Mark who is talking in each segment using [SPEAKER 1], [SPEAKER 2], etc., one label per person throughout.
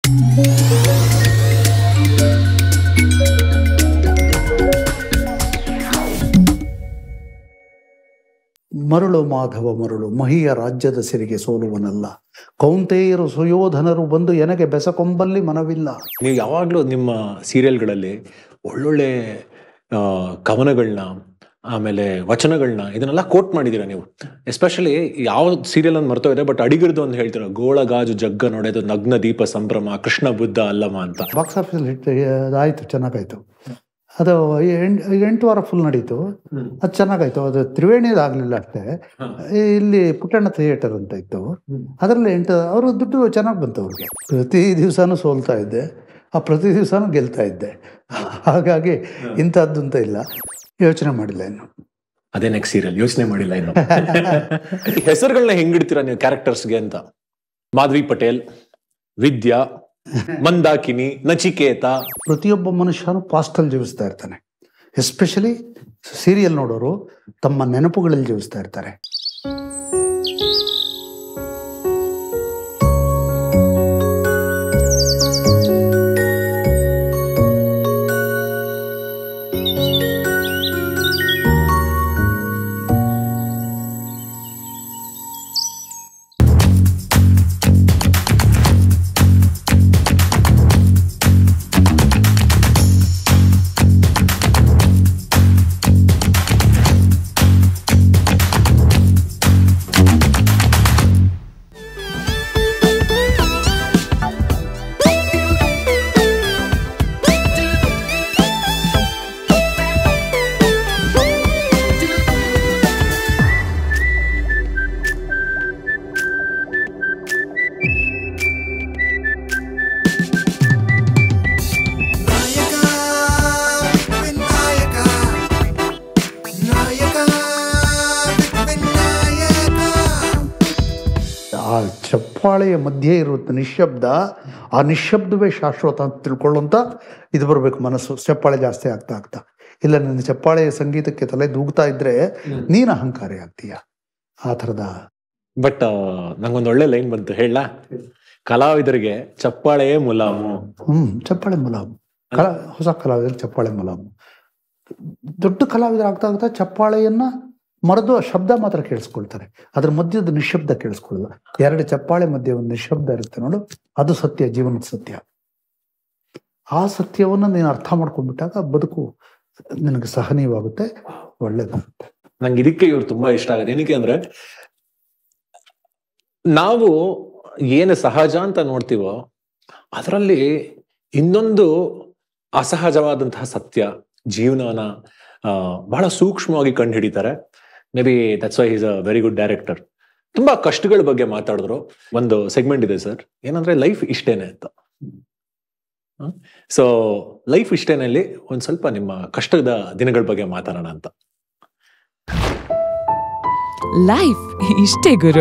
[SPEAKER 1] ಮರಳು ಮಾಧವ ಮರಳು ಮಹಿಯ ರಾಜ್ಯದ ಸಿರಿಗೆ ಸೋಲುವನಲ್ಲ ಕೌಂತೆಯರು ಸುಯೋಧನರು ಬಂದು ಎನಗೆ ಬೆಸಕೊಂಬಲ್ಲಿ ಮನವಿಲ್ಲ
[SPEAKER 2] ನೀವು ಯಾವಾಗಲೂ ನಿಮ್ಮ ಸೀರಿಯಲ್ಗಳಲ್ಲಿ ಒಳ್ಳೊಳ್ಳೆ ಆ, ಕವನಗಳನ್ನ ಆಮೇಲೆ ವಚನಗಳನ್ನ ಇದನ್ನೆಲ್ಲ ಕೋಟ್ ಮಾಡಿದ್ದೀರಾ ನೀವು ಎಸ್ಪೆಷಲಿ ಯಾವ ಸೀರಿಯಲ್ ಅಂತ ಮರ್ತೋಗಿದೆ ಬಟ್ ಅಡಿಗಿರ್ದು ಅಂತ ಹೇಳ್ತೀರ ಗೋಳ ಗಾಜು ಜಗ್ಗ ನೋಡೋದು ನಗ್ನ ದೀಪ ಸಂಭ್ರಮ ಕೃಷ್ಣ ಬುದ್ಧ ಅಲ್ಲಮ ಅಂತ
[SPEAKER 1] ಬಾಕ್ಸ್ ಆಫೀಸಲ್ಲಿ ಹಿಟ್ ಆಯಿತು ಚೆನ್ನಾಗಾಯ್ತು ಅದು ಎಂಟು ಎಂಟು ವಾರ ಫುಲ್ ನಡೀತು ಅದು ಚೆನ್ನಾಗಾಯ್ತು ಅದು ತ್ರಿವೇಣಿದು ಆಗಲಿಲ್ಲ ಅಷ್ಟೇ ಇಲ್ಲಿ ಪುಟ್ಟಣ್ಣ ಥಿಯೇಟರ್ ಅಂತ ಇತ್ತು ಅದರಲ್ಲಿ ಎಂಟು ಅವರು ದುಡ್ಡು ಚೆನ್ನಾಗಿ ಬಂತು ಅವ್ರಿಗೆ ಪ್ರತಿ ದಿವಸನೂ ಸೋಲ್ತಾ ಇದ್ದೆ ಆ ಪ್ರತಿ ದಿವಸನೂ ಗೆಲ್ತಾ ಇದ್ದೆ ಹಾಗಾಗಿ ಇಂಥದ್ದು ಅಂತ ಇಲ್ಲ ಯೋಚನೆ ಮಾಡಿಲ್ಲ ಇನ್ನು
[SPEAKER 2] ಅದೇ ನೆಕ್ಸ್ಟ್ ಸೀರಿಯಲ್ ಯೋಚನೆ ಮಾಡಿಲ್ಲ ಇನ್ನು ಹೆಸರುಗಳನ್ನ ಹೆಂಗಿಡ್ತೀರಾ ನೀವು ಕ್ಯಾರೆಕ್ಟರ್ಸ್ಗೆ ಅಂತ ಮಾಧವಿ ಪಟೇಲ್ ವಿದ್ಯಾ ಮಂದಾಕಿನಿ ನಚಿಕೇತ
[SPEAKER 1] ಪ್ರತಿಯೊಬ್ಬ ಮನುಷ್ಯನು ಪಾಸ್ಟಲ್ಲಿ ಜೀವಿಸ್ತಾ ಇರ್ತಾನೆ ಎಸ್ಪೆಷಲಿ ಸೀರಿಯಲ್ ನೋಡೋರು ತಮ್ಮ ನೆನಪುಗಳಲ್ಲಿ ಜೀವಿಸ್ತಾ ಇರ್ತಾರೆ
[SPEAKER 3] ನಾಯಕ ವಿನಾಯಕ ನಾಯಕ ವಿನಾಯಕ
[SPEAKER 1] ಆ ಚಪ್ಪಾಳೆಯ ಮಧ್ಯೆ ಇರುವ ನಿಶ್ಶಬ್ದ ಆ ನಿಶ್ಶಬ್ದವೇ ಶಾಶ್ವತ ಅಂತ ತಿಳ್ಕೊಳ್ಳುವಂತ ಇದು ಬರಬೇಕು ಮನಸ್ಸು ಚಪ್ಪಾಳೆ ಜಾಸ್ತಿ ಆಗ್ತಾ ಆಗ್ತಾ ಇಲ್ಲ ನಿನ್ನ ಚಪ್ಪಾಳೆಯ ಸಂಗೀತಕ್ಕೆ ತಲೆ ದೂಗ್ತಾ ಇದ್ರೆ ನೀನು ಅಹಂಕಾರಿ ಆಗ್ತೀಯ ಆ ಥರದ
[SPEAKER 2] ಬಟ್ ನಂಗೊಂದು ಒಳ್ಳೆ ಲೈನ್ ಬಂತು ಹೇಳ ಕಲಾವಿದರಿಗೆ ಚಪ್ಪಾಳೆಯೇ ಮುಲಾಮು
[SPEAKER 1] ಹ್ಮ್ ಚಪ್ಪಾಳೆ ಮುಲಾಮು ಕಲಾ ಹೊಸ ಕಲಾವಿದರು ಚಪ್ಪಾಳೆ ಮುಲಾಮು ದೊಡ್ಡ ಕಲಾವಿದರು ಆಗ್ತಾ ಆಗ್ತಾ ಚಪ್ಪಾಳೆಯನ್ನ ಮರೆದು ಆ ಶಬ್ದ ಮಾತ್ರ ಕೇಳಿಸ್ಕೊಳ್ತಾರೆ ಅದ್ರ ಮಧ್ಯದ ನಿಶಬ್ದ ಕೇಳಿಸ್ಕೊಳ್ಳಲ್ಲ ಎರಡು ಚಪ್ಪಾಳೆ ಮಧ್ಯೆ ಒಂದು ನಿಶಬ್ದ ಇರುತ್ತೆ ನೋಡು ಅದು ಸತ್ಯ ಜೀವನದ ಸತ್ಯ ಆ ಸತ್ಯವನ್ನ ನೀನು ಅರ್ಥ ಮಾಡ್ಕೊಂಡ್ಬಿಟ್ಟಾಗ ಬದುಕು ನಿನಗೆ ಸಹನೀಯವಾಗುತ್ತೆ ಒಳ್ಳೇದಾಗುತ್ತೆ
[SPEAKER 2] ನಂಗೆ ಇದಕ್ಕೆ ಇವ್ರು ತುಂಬಾ ಇಷ್ಟ ಆಗುತ್ತೆ ಏನಕ್ಕೆ ಅಂದ್ರೆ ನಾವು ಏನು ಸಹಜ ಅಂತ ನೋಡ್ತೀವೋ ಅದರಲ್ಲಿ ಇನ್ನೊಂದು ಅಸಹಜವಾದಂತಹ ಸತ್ಯ ಜೀವನನ ಆ, ಬಹಳ ಸೂಕ್ಷ್ಮವಾಗಿ ಕಂಡು ಹಿಡಿತಾರೆ maybe that's why is a very good director ತುಂಬಾ ಕಷ್ಟಗಳ ಬಗ್ಗೆ ಮಾತಾಡಿದ್ರು ಒಂದು ಸೆಗ್ಮೆಂಟ್ ಇದೆ ಸರ್ ಏನಂದ್ರೆ ಲೈಫ್ ಇಷ್ಟೇನೆ ಅಂತ ಸೊ ಲೈಫ್ ಇಷ್ಟೇನಲ್ಲಿ ಒಂದ್ ಸ್ವಲ್ಪ ನಿಮ್ಮ ಕಷ್ಟದ ದಿನಗಳ ಬಗ್ಗೆ ಮಾತಾಡೋಣ ಅಂತ
[SPEAKER 4] ಲೈಫ್ ಇಷ್ಟೇ ಗುರು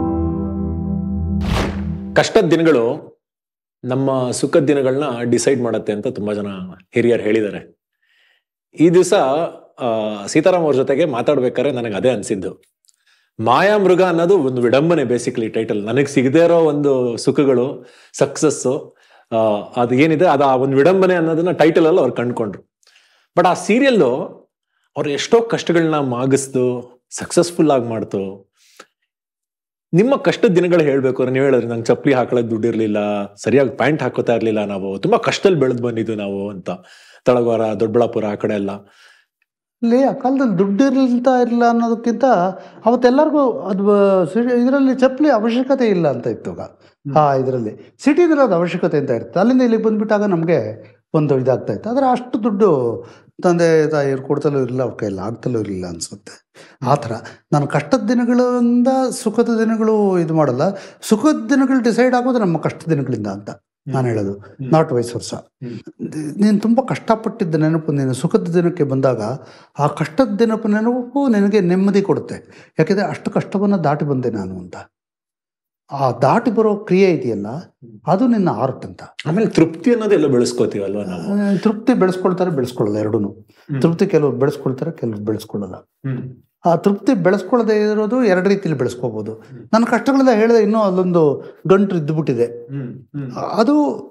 [SPEAKER 2] ಕಷ್ಟದ ದಿನಗಳು ನಮ್ಮ ಸುಖದ ದಿನಗಳನ್ನ ಡಿಸೈಡ್ ಮಾಡತ್ತೆ ಅಂತ ತುಂಬಾ ಜನ ಹಿರಿಯರು ಹೇಳಿದ್ದಾರೆ ಈ ದಿವಸ ಸೀತಾರಾಮ್ ಅವ್ರ ಜೊತೆಗೆ ಮಾತಾಡ್ಬೇಕಾದ್ರೆ ನನಗೆ ಅದೇ ಅನ್ಸಿದ್ದು ಮಾಯಾ ಮೃಗ ಅನ್ನೋದು ಒಂದು ವಿಡಂಬನೆ ಬೇಸಿಕಲಿ ಟೈಟಲ್ ನನಗೆ ಸಿಗದೇ ಇರೋ ಒಂದು ಸುಖಗಳು ಸಕ್ಸಸ್ಸು ಅದು ಏನಿದೆ ಅದು ಆ ಒಂದು ವಿಡಂಬನೆ ಅನ್ನೋದನ್ನ ಟೈಟಲ್ ಅಲ್ಲಿ ಅವ್ರು ಕಂಡ್ಕೊಂಡ್ರು ಬಟ್ ಆ ಸೀರಿಯಲ್ಲು ಅವ್ರು ಎಷ್ಟೋ ಕಷ್ಟಗಳನ್ನ ಮಾಗಿಸ್ದು ಸಕ್ಸಸ್ಫುಲ್ ಆಗಿ ಮಾಡ್ತು ನಿಮ್ಮ ಕಷ್ಟದ ದಿನಗಳು ಹೇಳ್ಬೇಕು ಅಂದ್ರೆ ನೀವು ಹೇಳಿದ್ರಿ ನಂಗೆ ಚಪ್ಪಲಿ ಹಾಕೊಳ್ಳೋದು ದುಡ್ಡಿರ್ಲಿಲ್ಲ ಸರಿಯಾಗಿ ಪ್ಯಾಂಟ್ ಹಾಕೋತಾ ಇರ್ಲಿಲ್ಲ ನಾವು ತುಂಬಾ ಕಷ್ಟದಲ್ಲಿ ಬೆಳೆದು ಬಂದಿದ್ದು ನಾವು ಅಂತ ತಳಗವಾರ ದೊಡ್ಡಬಳ್ಳಾಪುರ ಆ ಕಡೆ ಎಲ್ಲ
[SPEAKER 1] ಇಲ್ಲಿ ಆ ಕಾಲದಲ್ಲಿ ದುಡ್ಡು ಇರ್ತಾ ಇಲ್ಲ ಅನ್ನೋದಕ್ಕಿಂತ ಅವತ್ತೆಲ್ಲರಿಗೂ ಅದು ಇದರಲ್ಲಿ ಚಪ್ಪಲಿ ಅವಶ್ಯಕತೆ ಇಲ್ಲ ಅಂತ ಇತ್ತು ಆಗ ಆ ಇದರಲ್ಲಿ ಸಿಟಿದಲ್ಲಿ ಅದು ಅವಶ್ಯಕತೆ ಅಂತ ಇರುತ್ತೆ ಅಲ್ಲಿಂದ ಇಲ್ಲಿಗೆ ಬಂದ್ಬಿಟ್ಟಾಗ ನಮಗೆ ಒಂದು ಇದಾಗ್ತಾ ಇತ್ತು ಆದರೆ ಅಷ್ಟು ದುಡ್ಡು ತಂದೆ ತಾಯಿಯರು ಕೊಡ್ತಲೂ ಇರಲಿಲ್ಲ ಅವ್ರ ಕೈಯಲ್ಲಿ ಆಗ್ತಲೂ ಇರಲಿಲ್ಲ ಅನ್ಸುತ್ತೆ ಆ ಥರ ನಾನು ಕಷ್ಟದ ದಿನಗಳಿಂದ ಸುಖದ ದಿನಗಳು ಇದು ಮಾಡಲ್ಲ ಸುಖದ ದಿನಗಳು ಡಿಸೈಡ್ ಆಗೋದು ನಮ್ಮ ಕಷ್ಟದ ದಿನಗಳಿಂದ ಅಂತ ನಾನು ಹೇಳೋದು ನಾಟ್ ವೈಸ್ ವರ್ಷ ನೀನು ತುಂಬ ಕಷ್ಟಪಟ್ಟಿದ್ದ ನೆನಪು ನೀನು ಸುಖದ ದಿನಕ್ಕೆ ಬಂದಾಗ ಆ ಕಷ್ಟದ ದಿನಪು ನೆನಪು ನಿನಗೆ ನೆಮ್ಮದಿ ಕೊಡುತ್ತೆ ಯಾಕೆಂದರೆ ಅಷ್ಟು ಕಷ್ಟವನ್ನು ದಾಟಿ ಬಂದೆ ನಾನು ಅಂತ ಆ ದಾಟಿ ಬರೋ ಕ್ರಿಯೆ ಇದೆಯಲ್ಲ ಅದು ನಿನ್ನ ಆರ್ಟ್ ಅಂತ
[SPEAKER 2] ಆಮೇಲೆ ತೃಪ್ತಿ ಅನ್ನೋದೆಲ್ಲ ಬೆಳೆಸ್ಕೋತೀವಲ್ವಾ ನಾವು
[SPEAKER 1] ಆ, ತೃಪ್ತಿ ಬೆಳೆಸ್ಕೊಳ್ತಾರೆ ಬೆಳೆಸ್ಕೊಳ್ಳಲ್ಲ ಎರಡೂ ತೃಪ್ತಿ ಕೆಲವ್ರು ಬೆಳೆಸ್ಕೊಳ್ತಾರೆ ಕೆಲವ್ರು ಬೆಳೆಸ್ಕೊಳ್ಳಲ್ಲ ಆ ತೃಪ್ತಿ ಬೆಳೆಸ್ಕೊಳ್ಳದೆ ಇರೋದು ಎರಡು ರೀತಿಯಲ್ಲಿ ಬೆಳೆಸ್ಕೋಬಹುದು ನನ್ನ ಕಷ್ಟಗಳೆಲ್ಲ ಹೇಳಿದೆ ಇನ್ನೂ ಅಲ್ಲೊಂದು ಗಂಟು ಇದ್ದುಬಿಟ್ಟಿದೆ ಅದು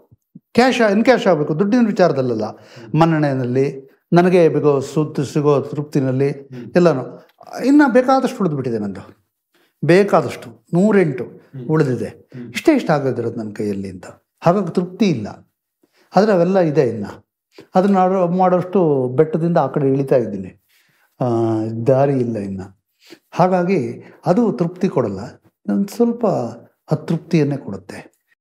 [SPEAKER 1] ಕ್ಯಾಶ್ ಎನ್ಕ್ಯಾಶ್ ಆಗಬೇಕು ದುಡ್ಡಿನ ವಿಚಾರದಲ್ಲಲ್ಲ ಮನ್ನಣೆಯಲ್ಲಿ ನನಗೆ ಬೇಗೋ ಸುತ್ತು ಸಿಗೋ ತೃಪ್ತಿನಲ್ಲಿ ಎಲ್ಲನೂ ಇನ್ನು ಬೇಕಾದಷ್ಟು ಉಳಿದ್ಬಿಟ್ಟಿದೆ ನಂದು ಬೇಕಾದಷ್ಟು ನೂರೆಂಟು ಉಳಿದಿದೆ ಇಷ್ಟೇ ಇಷ್ಟ ಆಗೋದಿರೋದು ನನ್ನ ಕೈಯಲ್ಲಿ ಅಂತ ಹಾಗಾಗಿ ತೃಪ್ತಿ ಇಲ್ಲ ಆದರೆ ಅವೆಲ್ಲ ಇದೆ ಇನ್ನು ಅದನ್ನ ಮಾಡೋ- ಮಾಡೋಷ್ಟು ಬೆಟ್ಟದಿಂದ ಆ ಕಡೆ ಇಳಿತಾ ಇದ್ದೀನಿ ಆ, ದಾರಿ ಇಲ್ಲ ಇನ್ನು ಹಾಗಾಗಿ ಅದು ತೃಪ್ತಿ ಕೊಡಲ್ಲ ಒಂದು ಸ್ವಲ್ಪ ಅತೃಪ್ತಿಯನ್ನೇ ಕೊಡುತ್ತೆ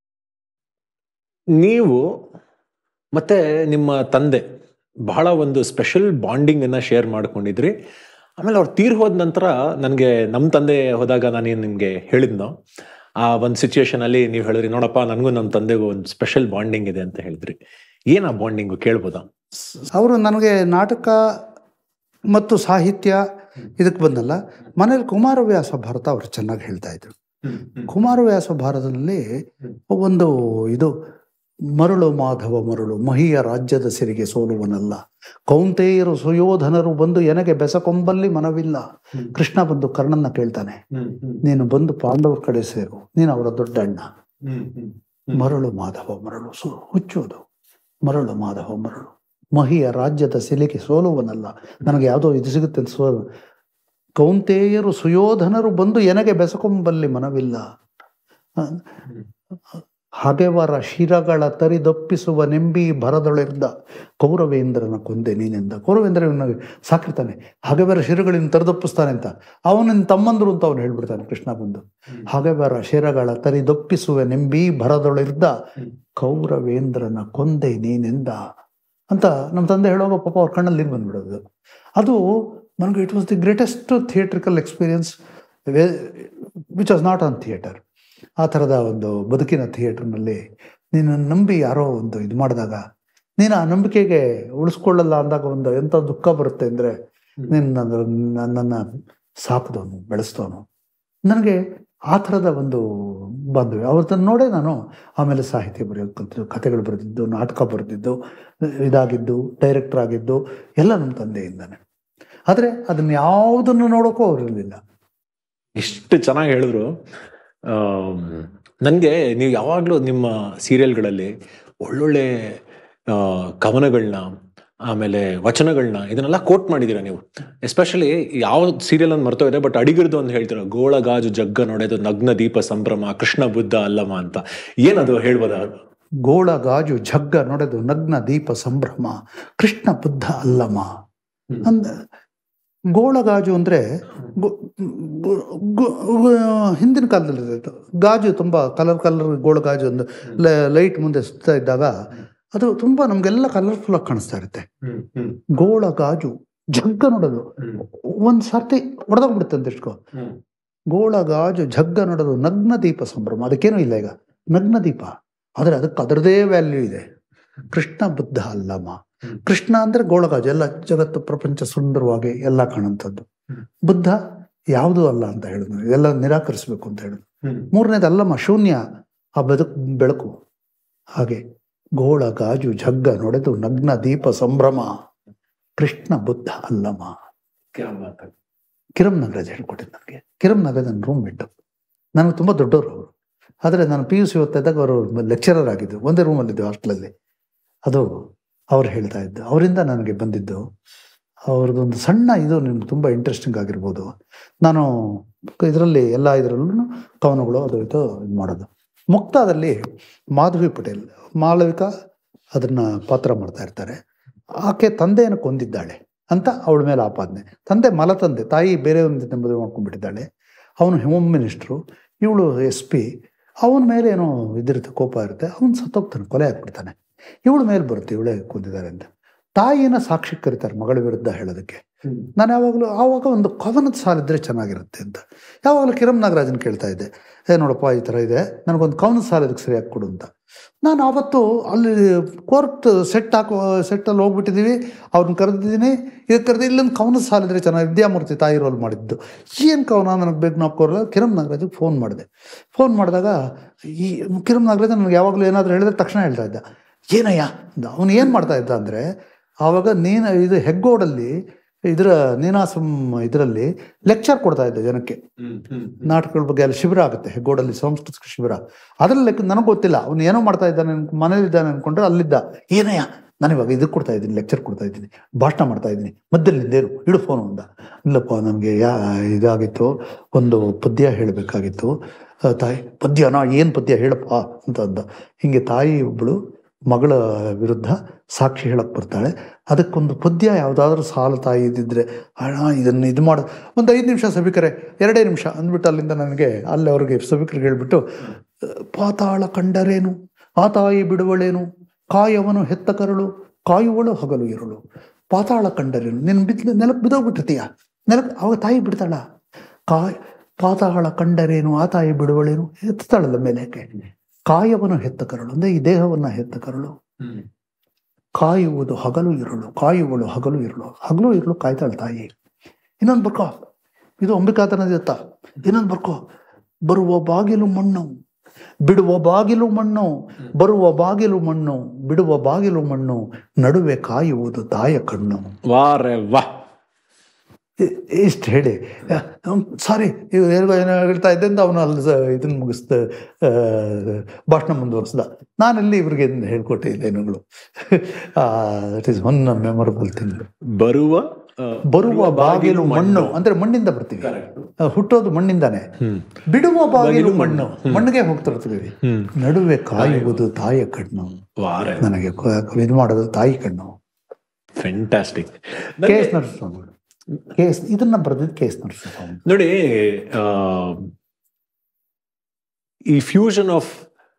[SPEAKER 2] ನೀವು ಮತ್ತೆ ನಿಮ್ಮ ತಂದೆ ಬಹಳ ಒಂದು ಸ್ಪೆಷಲ್ ಬಾಂಡಿಂಗ್ ಅನ್ನ ಶೇರ್ ಮಾಡ್ಕೊಂಡಿದ್ರಿ ಆಮೇಲೆ ಅವ್ರು ತೀರ್ ಹೋದ ನಂತರ ನನಗೆ ನಮ್ಮ ತಂದೆ ಹೋದಾಗ ನಾನೇನು ನಿಮಗೆ ಹೇಳಿದ್ನೋ ಆ ಒಂದು ಸಿಚುಯೇಷನ್ ಅಲ್ಲಿ ನೀವು ಹೇಳಿದ್ರಿ ನೋಡಪ್ಪ ನನಗೂ ನಮ್ಮ ತಂದೆಗೂ ಒಂದು ಸ್ಪೆಷಲ್ ಬಾಂಡಿಂಗ್ ಇದೆ ಅಂತ ಹೇಳಿದ್ರಿ ಏನ್ ಆ ಬಾಂಡಿಂಗು ಕೇಳ್ಬೋದಾ
[SPEAKER 1] ಅವರು ನನಗೆ ನಾಟಕ ಮತ್ತು ಸಾಹಿತ್ಯ ಇದಕ್ಕೆ ಬಂದಲ್ಲ ಮನೇಲಿ ಕುಮಾರವ್ಯಾಸ ಭಾರತ ಅವರು ಚೆನ್ನಾಗಿ ಹೇಳ್ತಾ ಇದ್ರು ಕುಮಾರವ್ಯಾಸ ಭಾರತದಲ್ಲಿ ಒಂದು ಇದು ಮರಳು ಮಾಧವ ಮರಳು ಮಹಿಯ ರಾಜ್ಯದ ಸಿರಿಗೆ ಸೋಲುವನಲ್ಲ ಕೌಂತೆಯರು ಸುಯೋಧನರು ಬಂದು ಎನಗೆ ಬೆಸಕೊಂಬಲ್ಲಿ ಮನವಿಲ್ಲ ಕೃಷ್ಣ ಬಂದು ಕರ್ಣನ್ನ ಕೇಳ್ತಾನೆ ನೀನು ಬಂದು ಪಾಂಡವರ ಕಡೆ ಸೇರು ನೀನು ಅವರ ದೊಡ್ಡ ಅಣ್ಣ ಮರಳು ಮಾಧವ ಮರಳು ಸು ಹುಚ್ಚುವುದು ಮರಳು ಮಾಧವ ಮರಳು ಮಹಿಯ ರಾಜ್ಯದ ಸಿಲಿಗೆ ಸೋಲುವನಲ್ಲ ನನಗೆ ಯಾವುದೋ ಇದು ಸಿಗುತ್ತೆ ಅಂತ ಸೋ ಕೌಂತೆಯರು ಸುಯೋಧನರು ಬಂದು ಎನಗೆ ಬೆಸಕೊಂಬಲ್ಲಿ ಮನವಿಲ್ಲ ಆ, ಹಗೆವರ ಶಿರಗಳ ತರಿದೊಪ್ಪಿಸುವ ನೆಂಬಿ ಭರದೊಳೆರ್ದ ಕೌರವೇಂದ್ರನ ಕೊಂದೆ ನೀನೆಂದ ಕೌರವೇಂದ್ರ ಇವನಿಗೆ ಸಾಕಿರ್ತಾನೆ ಹಗೆವರ ಶಿರಗಳಿಂದ ತರಿದೊಪ್ಪಿಸ್ತಾನೆ ಅಂತ ಅವನಿನ ತಮ್ಮಂದ್ರು ಅಂತ ಅವನು ಹೇಳ್ಬಿಡ್ತಾನೆ ಕೃಷ್ಣ ಬಂದು ಹಗೆವರ ಶಿರಗಳ ತರಿದೊಪ್ಪಿಸುವ ನೆಂಬಿ ಭರದೊಳೆರ್ದ ಕೌರವೇಂದ್ರನ ಕೊಂದೆ ನೀನೆಂದ ಅಂತ ನಮ್ಮ ತಂದೆ ಹೇಳುವಾಗ ಪಾಪ ಅವ್ರ ಕಣ್ಣಲ್ಲಿ ನೀರು ಬಂದ್ಬಿಡೋದು ಅದು ನನಗೆ it was the greatest theatrical experience which was not on theatre ಆ ಥರದ ಒಂದು ಬದುಕಿನ ಥಿಯೇಟರ್ನಲ್ಲಿ ನೀನು ನಂಬಿ ಯಾರೋ ಒಂದು ಇದು ಮಾಡಿದಾಗ ನೀನು ಆ ನಂಬಿಕೆಗೆ ಉಳಿಸ್ಕೊಳ್ಳಲ್ಲ ಅಂದಾಗ ಒಂದು ಎಂಥ ದುಃಖ ಬರುತ್ತೆ ಅಂದರೆ ನೀನು ನನ್ನ ನನ್ನನ್ನು ಸಾಕಿದವನು ಬೆಳೆಸಿದವನು ನನಗೆ ಆ ಥರದ ಒಂದು ಬಾಂಧವ್ಯ ಅವ್ರದ್ದನ್ನು ನೋಡೇ ನಾನು ಆಮೇಲೆ ಸಾಹಿತ್ಯ ಬರೆಯೋದು ಕಲ್ತಿದ್ದು ಕಥೆಗಳು ಬರೆದಿದ್ದು ನಾಟಕ ಬರೆದಿದ್ದು ಇದಾಗಿದ್ದು ಡೈರೆಕ್ಟರ್ ಆಗಿದ್ದು ಎಲ್ಲ ನಮ್ಮ ತಂದೆಯಿಂದಾನೆ ಆದರೆ ಅದನ್ನು ಯಾವುದನ್ನು ನೋಡೋಕ್ಕೂ ಅವರಿರಲಿಲ್ಲ
[SPEAKER 2] ಇಷ್ಟು ಚೆನ್ನಾಗಿ ಹೇಳಿದ್ರು ನನಗೆ ನೀವು ಯಾವಾಗಲೂ ನಿಮ್ಮ ಸೀರಿಯಲ್ಗಳಲ್ಲಿ ಒಳ್ಳೊಳ್ಳೆ ಆ, ಕವನಗಳನ್ನ ಆಮೇಲೆ ವಚನಗಳನ್ನ ಇದನ್ನೆಲ್ಲ ಕೋಟ್ ಮಾಡಿದ್ದೀರಾ ನೀವು ಎಸ್ಪೆಷಲಿ ಯಾವ ಸೀರಿಯಲ್ ಅಂತ ಮರ್ತೋಗಿದೆ ಬಟ್ ಅಡಿಗಿರ್ದು ಅಂತ ಹೇಳ್ತೀರ ಗೋಳ ಗಾಜು ಜಗ್ಗ ನೋಡೋದು ನಗ್ನ ದೀಪ ಸಂಭ್ರಮ ಕೃಷ್ಣ ಬುದ್ಧ ಅಲ್ಲಮ ಅಂತ ಏನದು ಹೇಳ್ಬೋದಾ
[SPEAKER 1] ಗೋಳ ಗಾಜು ಜಗ್ಗ ನೋಡೋದು ನಗ್ನ ದೀಪ ಸಂಭ್ರಮ ಕೃಷ್ಣ ಬುದ್ಧ ಅಲ್ಲಮ ಅಂದ ಗೋಳಗಾಜು ಅಂದರೆ ಹಿಂದಿನ ಕಾಲದಲ್ಲಿ ಇರ್ತಿತ್ತು. ಗಾಜು ತುಂಬ ಕಲರ್ ಕಲರ್ ಗೋಳಗಾಜು ಒಂದು ಲೈಟ್ ಮುಂದೆ ಸುತ್ತಾ ಇದ್ದಾಗ ಅದು ತುಂಬ ನಮಗೆಲ್ಲ ಕಲರ್ಫುಲ್ ಆಗಿ ಕಾಣಿಸ್ತಾ ಇರುತ್ತೆ ಗೋಳಗಾಜು ಜಗ್ಗ ನೋಡೋದು ಒಂದು ಸರ್ತಿ ಹೊಡೆದೋಗ್ಬಿಡುತ್ತೆ ಅಂತ ಇಟ್ಕೋ ಗೋಳಗಾಜು ಜಗ್ಗ ನೋಡೋದು ನಗ್ನ ದೀಪ ಸಂಭ್ರಮ ಅದಕ್ಕೇನೂ ಇಲ್ಲ ಈಗ ನಗ್ನ ದೀಪ ಆದರೆ ಅದಕ್ಕೆ ಅದರದೇ ವ್ಯಾಲ್ಯೂ ಇದೆ ಕೃಷ್ಣ ಬುದ್ಧ ಅಲ್ಲಮ್ಮ ಕೃಷ್ಣ ಅಂದ್ರೆ ಗೋಳಗಾಜು ಎಲ್ಲ ಜಗತ್ತು ಪ್ರಪಂಚ ಸುಂದರವಾಗಿ ಎಲ್ಲ ಕಾಣುವಂಥದ್ದು ಬುದ್ಧ ಯಾವುದೂ ಅಲ್ಲ ಅಂತ ಹೇಳಿದ್ರು ಎಲ್ಲ ನಿರಾಕರಿಸಬೇಕು ಅಂತ ಹೇಳಿದ್ರು ಮೂರನೇದು ಅಲ್ಲಮ್ಮ ಶೂನ್ಯ ಆ ಬದುಕು ಬೆಳಕು ಹಾಗೆ ಗೋಳ ಗಾಜು ಜಗ್ಗ ನೋಡೆದು ನಗ್ನ ದೀಪ ಸಂಭ್ರಮ ಕೃಷ್ಣ ಬುದ್ಧ ಅಲ್ಲಮ್ಮ ಕಿರಂ ನಾಗರಾಜ್ ಹೇಳ್ಕೊಟ್ಟಿದ್ದು ನನಗೆ ಕಿರಂ ನಾಗರಾಜ್ ನನ್ನ ರೂಮ್ ಬಿಟ್ಟು ನನಗೆ ತುಂಬ ದೊಡ್ಡವರು ಅವರು ಆದರೆ ನಾನು ಪಿ ಯು ಸಿ ಓದ್ತಾ ಇದ್ದಾಗ ಅವರು ಲೆಕ್ಚರರ್ ಆಗಿದ್ದು ಒಂದೇ ರೂಮಲ್ಲಿದ್ದು ಹಾಸ್ಟೆಲಲ್ಲಿ ಅದು ಅವ್ರು ಹೇಳ್ತಾ ಇದ್ದು ಅವರಿಂದ ನನಗೆ ಬಂದಿದ್ದು ಅವ್ರದ್ದೊಂದು ಸಣ್ಣ ಇದು ನಿಮ್ಗೆ ತುಂಬ ಇಂಟ್ರೆಸ್ಟಿಂಗ್ ಆಗಿರ್ಬೋದು ನಾನು ಇದರಲ್ಲಿ ಎಲ್ಲ ಇದರಲ್ಲೂ ಕವನಗಳು ಅದು ಇದು ಇದು ಮಾಡೋದು ಮುಕ್ತಾದಲ್ಲಿ ಮಾಧವಿ ಪಟೇಲ್ ಮಾಳವಿಕಾ ಅದನ್ನ ಪಾತ್ರ ಮಾಡ್ತಾ ಇರ್ತಾರೆ ಆಕೆ ತಂದೆಯನ್ನು ಕೊಂದಿದ್ದಾಳೆ ಅಂತ ಅವಳ ಮೇಲೆ ಆಪಾದನೆ ತಂದೆ ಮಲತಂದೆ ತಾಯಿ ಬೇರೆ ಒಂದು ಮದುವೆ ಮಾಡ್ಕೊಂಡ್ಬಿಟ್ಟಿದ್ದಾಳೆ ಅವನು ಹೋಮ್ ಮಿನಿಸ್ಟ್ರು ಇವಳು ಎಸ್ ಪಿ ಅವನ ಮೇಲೆ ಏನೋ ಇದಿರುತ್ತೆ ಕೋಪ ಇರುತ್ತೆ ಅವನು ಸತ್ತೋಗ್ತಾನೆ ಕೊಲೆ ಹಾಕ್ಬಿಡ್ತಾನೆ ಇವಳ ಮೇಲೆ ಬರುತ್ತೆ ಇವಳೇ ಕೊಂದಿದ್ದಾರೆ ಅಂತ ತಾಯಿನ ಸಾಕ್ಷಿ ಕರೀತಾರೆ ಮಗಳ ವಿರುದ್ಧ ಹೇಳೋದಕ್ಕೆ ನಾನು ಯಾವಾಗಲೂ ಆವಾಗ ಒಂದು ಕವನದ ಸಾಲಿದ್ರೆ ಚೆನ್ನಾಗಿರುತ್ತೆ ಅಂತ ಯಾವಾಗಲೂ ಕಿರಂ ನಾಗರಾಜನ್ ಕೇಳ್ತಾ ಇದ್ದೆ ಏ ನೋಡಪ್ಪ ಈ ಥರ ಇದೆ ನನಗೊಂದು ಕವನದ ಸಾಲ ಇದಕ್ಕೆ ಸರಿಯಾಗಿ ಕೊಡು ಅಂತ ನಾನು ಆವತ್ತು ಅಲ್ಲಿ ಕೋರ್ಟ್ ಸೆಟ್ ಹಾಕೋ ಸೆಟ್ಟಲ್ಲಿ ಹೋಗ್ಬಿಟ್ಟಿದ್ದೀವಿ ಅವ್ರನ್ನ ಕರೆದಿದ್ದೀನಿ ಇದಕ್ಕೆ ಕರೆದು ಇಲ್ಲೊಂದು ಕವನದ ಸಾಲಿದ್ರೆ ಚೆನ್ನಾಗಿ ವಿದ್ಯಾಮೂರ್ತಿ ತಾಯಿ ರೋಲ್ ಮಾಡಿದ್ದು ಏನು ಕವನ ನನಗೆ ಬೇಕು ನಾಕೋರಲ್ಲ ಕಿರಂ ನಾಗರಾಜಿಗೆ ಫೋನ್ ಮಾಡಿದೆ ಫೋನ್ ಮಾಡಿದಾಗ ಈ ಕಿರಂ ನಾಗರಾಜ್ ನನಗೆ ಯಾವಾಗಲೂ ಏನಾದರೂ ಹೇಳಿದ್ರೆ ತಕ್ಷಣ ಹೇಳ್ತಾ ಇದ್ದ ಏನಯ್ಯ ಅಂದ ಅವನು ಏನು ಮಾಡ್ತಾ ಇದ್ದ ಅಂದರೆ ಆವಾಗ ನೀನು ಇದು ಹೆಗ್ಗೋಡಲ್ಲಿ ಇದರ ನೀನಾಸಂ ಇದರಲ್ಲಿ ಲೆಕ್ಚರ್ ಕೊಡ್ತಾ ಇದ್ದೆ ಜನಕ್ಕೆ ನಾಟಕಗಳ ಬಗ್ಗೆ ಅಲ್ಲಿ ಶಿಬಿರ ಆಗುತ್ತೆ ಹೆಗ್ಗೋಡಲ್ಲಿ ಸಾಂಸ್ಕೃತಿಕ ಶಿಬಿರ ಅದ್ರಲ್ಲಿ ಲೆಕ್ಕ ನನಗೆ ಗೊತ್ತಿಲ್ಲ ಅವ್ನು ಏನೋ ಮಾಡ್ತಾ ಇದ್ದಾನೆ ಅನ್ಕೊ- ಮನೇಲಿದ್ದಾನೆ ಅನ್ಕೊಂಡ್ರೆ ಅಲ್ಲಿದ್ದ ಏನಯ್ಯ ನಾನು ಇವಾಗ ಇದು ಕೊಡ್ತಾ ಇದ್ದೀನಿ ಲೆಕ್ಚರ್ ಕೊಡ್ತಾ ಇದ್ದೀನಿ ಭಾಷಣ ಮಾಡ್ತಾ ಇದ್ದೀನಿ ಮಧ್ಯದಲ್ಲಿ ನಿಂದೇನು ಇಡು ಫೋನು ಅಂದ ಇಲ್ಲಪ್ಪ ನನಗೆ ಯಾ ಇದಾಗಿತ್ತು ಒಂದು ಪದ್ಯ ಹೇಳಬೇಕಾಗಿತ್ತು ತಾಯಿ ಪದ್ಯನ ಏನು ಪದ್ಯ ಹೇಳಪ್ಪ ಅಂತ ಅಂದ ಹಿಂಗೆ ತಾಯಿ ಒಬ್ಬಳು ಮಗಳ ವಿರುದ್ಧ ಸಾಕ್ಷಿ ಹೇಳಕ್ ಬರ್ತಾಳೆ ಅದಕ್ಕೊಂದು ಪದ್ಯ ಯಾವುದಾದ್ರೂ ಸಾಲು ತಾಯಿ ಇದ್ದಿದ್ರೆ ಅಣ್ಣ ಇದನ್ನು ಇದು ಮಾಡು ಒಂದು ಐದು ನಿಮಿಷ ಸಭಿಕರೆ ಎರಡೇ ನಿಮಿಷ ಅಂದ್ಬಿಟ್ಟು ಅಲ್ಲಿಂದ ನನಗೆ ಅಲ್ಲಿ ಅವ್ರಿಗೆ ಸಭಿಕರಿಗೆ ಹೇಳ್ಬಿಟ್ಟು ಪಾತಾಳ ಕಂಡರೇನು ಆ ತಾಯಿ ಬಿಡುವಳೇನು ಕಾಯವನು ಹೆತ್ತ ಕರಳು ಕಾಯುವಳು ಹಗಲು ಇರುಳು ಪಾತಾಳ ಕಂಡರೇನು ನಿನ್ನ ಬಿದ್ದು ನೆಲಕ್ಕೆ ಬಿದ್ದೋಗ್ಬಿಟ್ಟಿರ್ತೀಯ ನೆಲಕ್ಕೆ ಅವಾಗ ತಾಯಿ ಬಿಡ್ತಾಳ ಕಾಯ್ ಪಾತಾಳ ಕಂಡರೇನು ಆ ತಾಯಿ ಬಿಡುವಳೇನು ಎತ್ತಾಳಲ್ಲ ಮೇಲೆ ಕಾಯವನು ಹೆತ್ತ ಕರಳು ಅಂದ್ರೆ ಈ ದೇಹವನ್ನ ಹೆತ್ತ ಕರಳು ಕಾಯುವುದು ಹಗಲು ಇರುಳು ಕಾಯುವಳು ಹಗಲು ಇರುಳು ಹಗಲು ಇರುಳು ಕಾಯ್ತಾಳೆ ತಾಯಿ ಇನ್ನೊಂದು ಬರ್ಕೋ ಇದು ಅಂಬಿಕಾತನದತ್ತ ಇನ್ನೊಂದು ಬರ್ಕೋ ಬರುವ ಬಾಗಿಲು ಮಣ್ಣು ಬಿಡುವ ಬಾಗಿಲು ಮಣ್ಣು ಬರುವ ಬಾಗಿಲು ಮಣ್ಣು ಬಿಡುವ ಬಾಗಿಲು ಮಣ್ಣು ನಡುವೆ ಕಾಯುವುದು ತಾಯ ಕಣ್ಣು
[SPEAKER 2] ವಾರೆ ವಾ
[SPEAKER 1] ಇ- ಇಷ್ಟು ಹೇಳಿ ಸಾರಿ ಇವ್ರು ಏನೋ ಏನೋ ಹೇಳ್ತಾ ಇದ್ದೆ ಅಂತ ಅವನು ಅಲ್ಲಿ ಸ- ಇದನ್ನ ಮುಗಿಸ್ದ ಆ, ಭಾಷಣ ಮುಂದುವರಿಸ್ದ ನಾನಲ್ಲಿ ಇವ್ರಿಗೆ ಇದನ್ನ ಹೇಳ್ಕೊಟ್ಟೆ ಇಲ್ಲೇನುಗಳು it is one memorable thing
[SPEAKER 2] ಬರುವ ಆ,
[SPEAKER 1] ಬರುವ ಬಾಗಿಲು ಮಣ್ಣು ಅಂದ್ರೆ ಮಣ್ಣಿಂದ ಬರ್ತೀವಿ ಆ, ಹುಟ್ಟೋದು ಮಣ್ಣಿಂದಾನೆ ಬಿಡುವ ಬಾಗಿಲು ಮಣ್ಣು ಮಣ್ಣಿಗೆ ಹೋಗ್ತಿರ್ತೀವಿ
[SPEAKER 2] ಹ್ಮ್.
[SPEAKER 1] ನಡುವೆ ಕಾಯುವುದು ತಾಯ ಕಣ್ಣು
[SPEAKER 2] ವಾರೆ
[SPEAKER 1] ನನಗೆ ಕ- ಇದು ಮಾಡೋದು ತಾಯಿ ಕಣ್ಣು
[SPEAKER 2] fantastic
[SPEAKER 1] K S Narasimhaswamy K S ಇದನ್ನ ಬರೆದಿದ್ದು ಕೆ ಎಸ್ ನರಸಿಂಹಸ್ವಾಮಿ
[SPEAKER 2] ನೋಡಿ ಆ, ಈ fusion of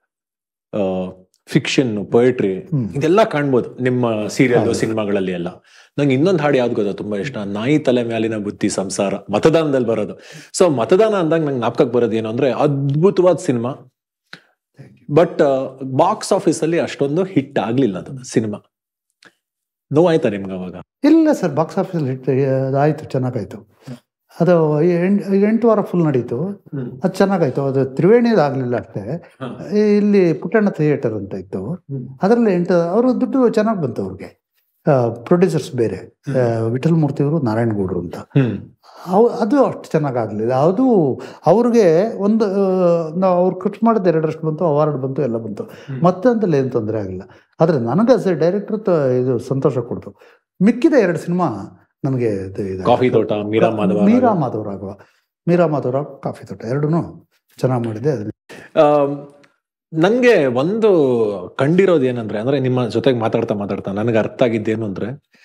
[SPEAKER 2] fiction poetry
[SPEAKER 1] hmm.
[SPEAKER 2] ಇದೆಲ್ಲ ಕಾಣ್ಬೋದು ನಿಮ್ಮ ಸೀರಿಯಲ್ ಸಿನಿಮಾಗಳಲ್ಲಿ ಎಲ್ಲ ನಂಗೆ ಇನ್ನೊಂದು ಹಾಡು ಯಾವ್ದು ಗೊತ್ತಾ ತುಂಬಾ ಇಷ್ಟ ನಾಯಿ ತಲೆ ಮ್ಯಾಲಿನ ಬುದ್ಧಿ ಸಂಸಾರ ಮತದಾನದಲ್ಲಿ ಬರೋದು ಸೊ ಮತದಾನ ಅಂದಾಗ ನಂಗೆ ಜ್ಞಾಪಕಕ್ಕೆ ಬರೋದು ಏನು ಅಂದ್ರೆ ಅದ್ಭುತವಾದ ಸಿನಿಮಾ ಬಟ್ ಬಾಕ್ಸ್ ಆಫೀಸ್ ಅಲ್ಲಿ ಅಷ್ಟೊಂದು ಹಿಟ್ ಆಗ್ಲಿಲ್ಲ ಅದು ಸಿನಿಮಾ ನೋವಾಯ್ತಾ ನಿಮ್ಗೆ ಅವಾಗ
[SPEAKER 1] ಇಲ್ಲ ಸರ್ ಬಾಕ್ಸ್ ಆಫೀಸಲ್ಲಿ ಹಿಟ್ ಆಯಿತು ಚೆನ್ನಾಗಾಯ್ತು ಅದು ಎಂಟ್- ಎಂಟು ವಾರ ಫುಲ್ ನಡೀತು ಅದು ಚೆನ್ನಾಗಾಯ್ತು ಅದು ತ್ರಿವೇಣಿದು ಆಗಲಿಲ್ಲ ಅಷ್ಟೇ ಇಲ್ಲಿ ಪುಟ್ಟಣ್ಣ ಥಿಯೇಟರ್ ಅಂತ ಇತ್ತು ಅದರಲ್ಲಿ ಎಂಟು ಅವರು ದುಡ್ಡು ಚೆನ್ನಾಗಿ ಬಂತು ಅವ್ರಿಗೆ ಪ್ರೊಡ್ಯೂಸರ್ಸ್ ಬೇರೆ ಆ, ವಿಠಲ್ ಮೂರ್ತಿ ಅವರು ನಾರಾಯಣಗೌಡರು ಅಂತ
[SPEAKER 2] ಹ್ಮ್
[SPEAKER 1] ಅವು ಅದು ಅಷ್ಟು ಚೆನ್ನಾಗಾಗಲಿಲ್ಲ ಅದು ಅವ್ರಿಗೆ ಒಂದು ಆ, ನಾವು ಅವ್ರು ಖರ್ಚು ಮಾಡಿದ ಎರಡರಷ್ಟು ಬಂತು ಅವಾರ್ಡ್ ಬಂತು ಎಲ್ಲ ಬಂತು ಮತ್ತೆ ಅಂತಲ್ಲಿ ಏನು ತೊಂದರೆ ಆಗಿಲ್ಲ ಆದರೆ ನನಗೆ ಆಸ್ ಎ ಡೈರೆಕ್ಟರ್ ಇದು ಸಂತೋಷ ಕೊಡ್ತು ಮಿಕ್ಕಿದ ಎರಡು ಸಿನಿಮಾ ನನಗೆ ಇದು ಇದಾಯ್ತು.
[SPEAKER 2] ಕಾಫಿ ತೋಟ ಮೀರಾ ಮಾಧವ
[SPEAKER 1] ಮೀರಾ ಮಾಧವರಾಘವ ಮೀರಾ ಮಾಧವರಾವ್ ಕಾಫಿ ತೋಟ ಎರಡೂ ಚೆನ್ನಾಗಿ ಮಾಡಿದೆ ಅದು
[SPEAKER 2] ಆಮ್, ನಂಗೆ ಒಂದು ಕಂಡಿರೋದು ಏನಂದ್ರೆ ಅಂದ್ರೆ ನಿಮ್ಮ ಜೊತೆಗೆ ಮಾತಾಡ್ತಾ ಮಾತಾಡ್ತಾ ನನಗೆ ಅರ್ಥ ಆಗಿದ್ದೇನು ಅಂದ್ರೆ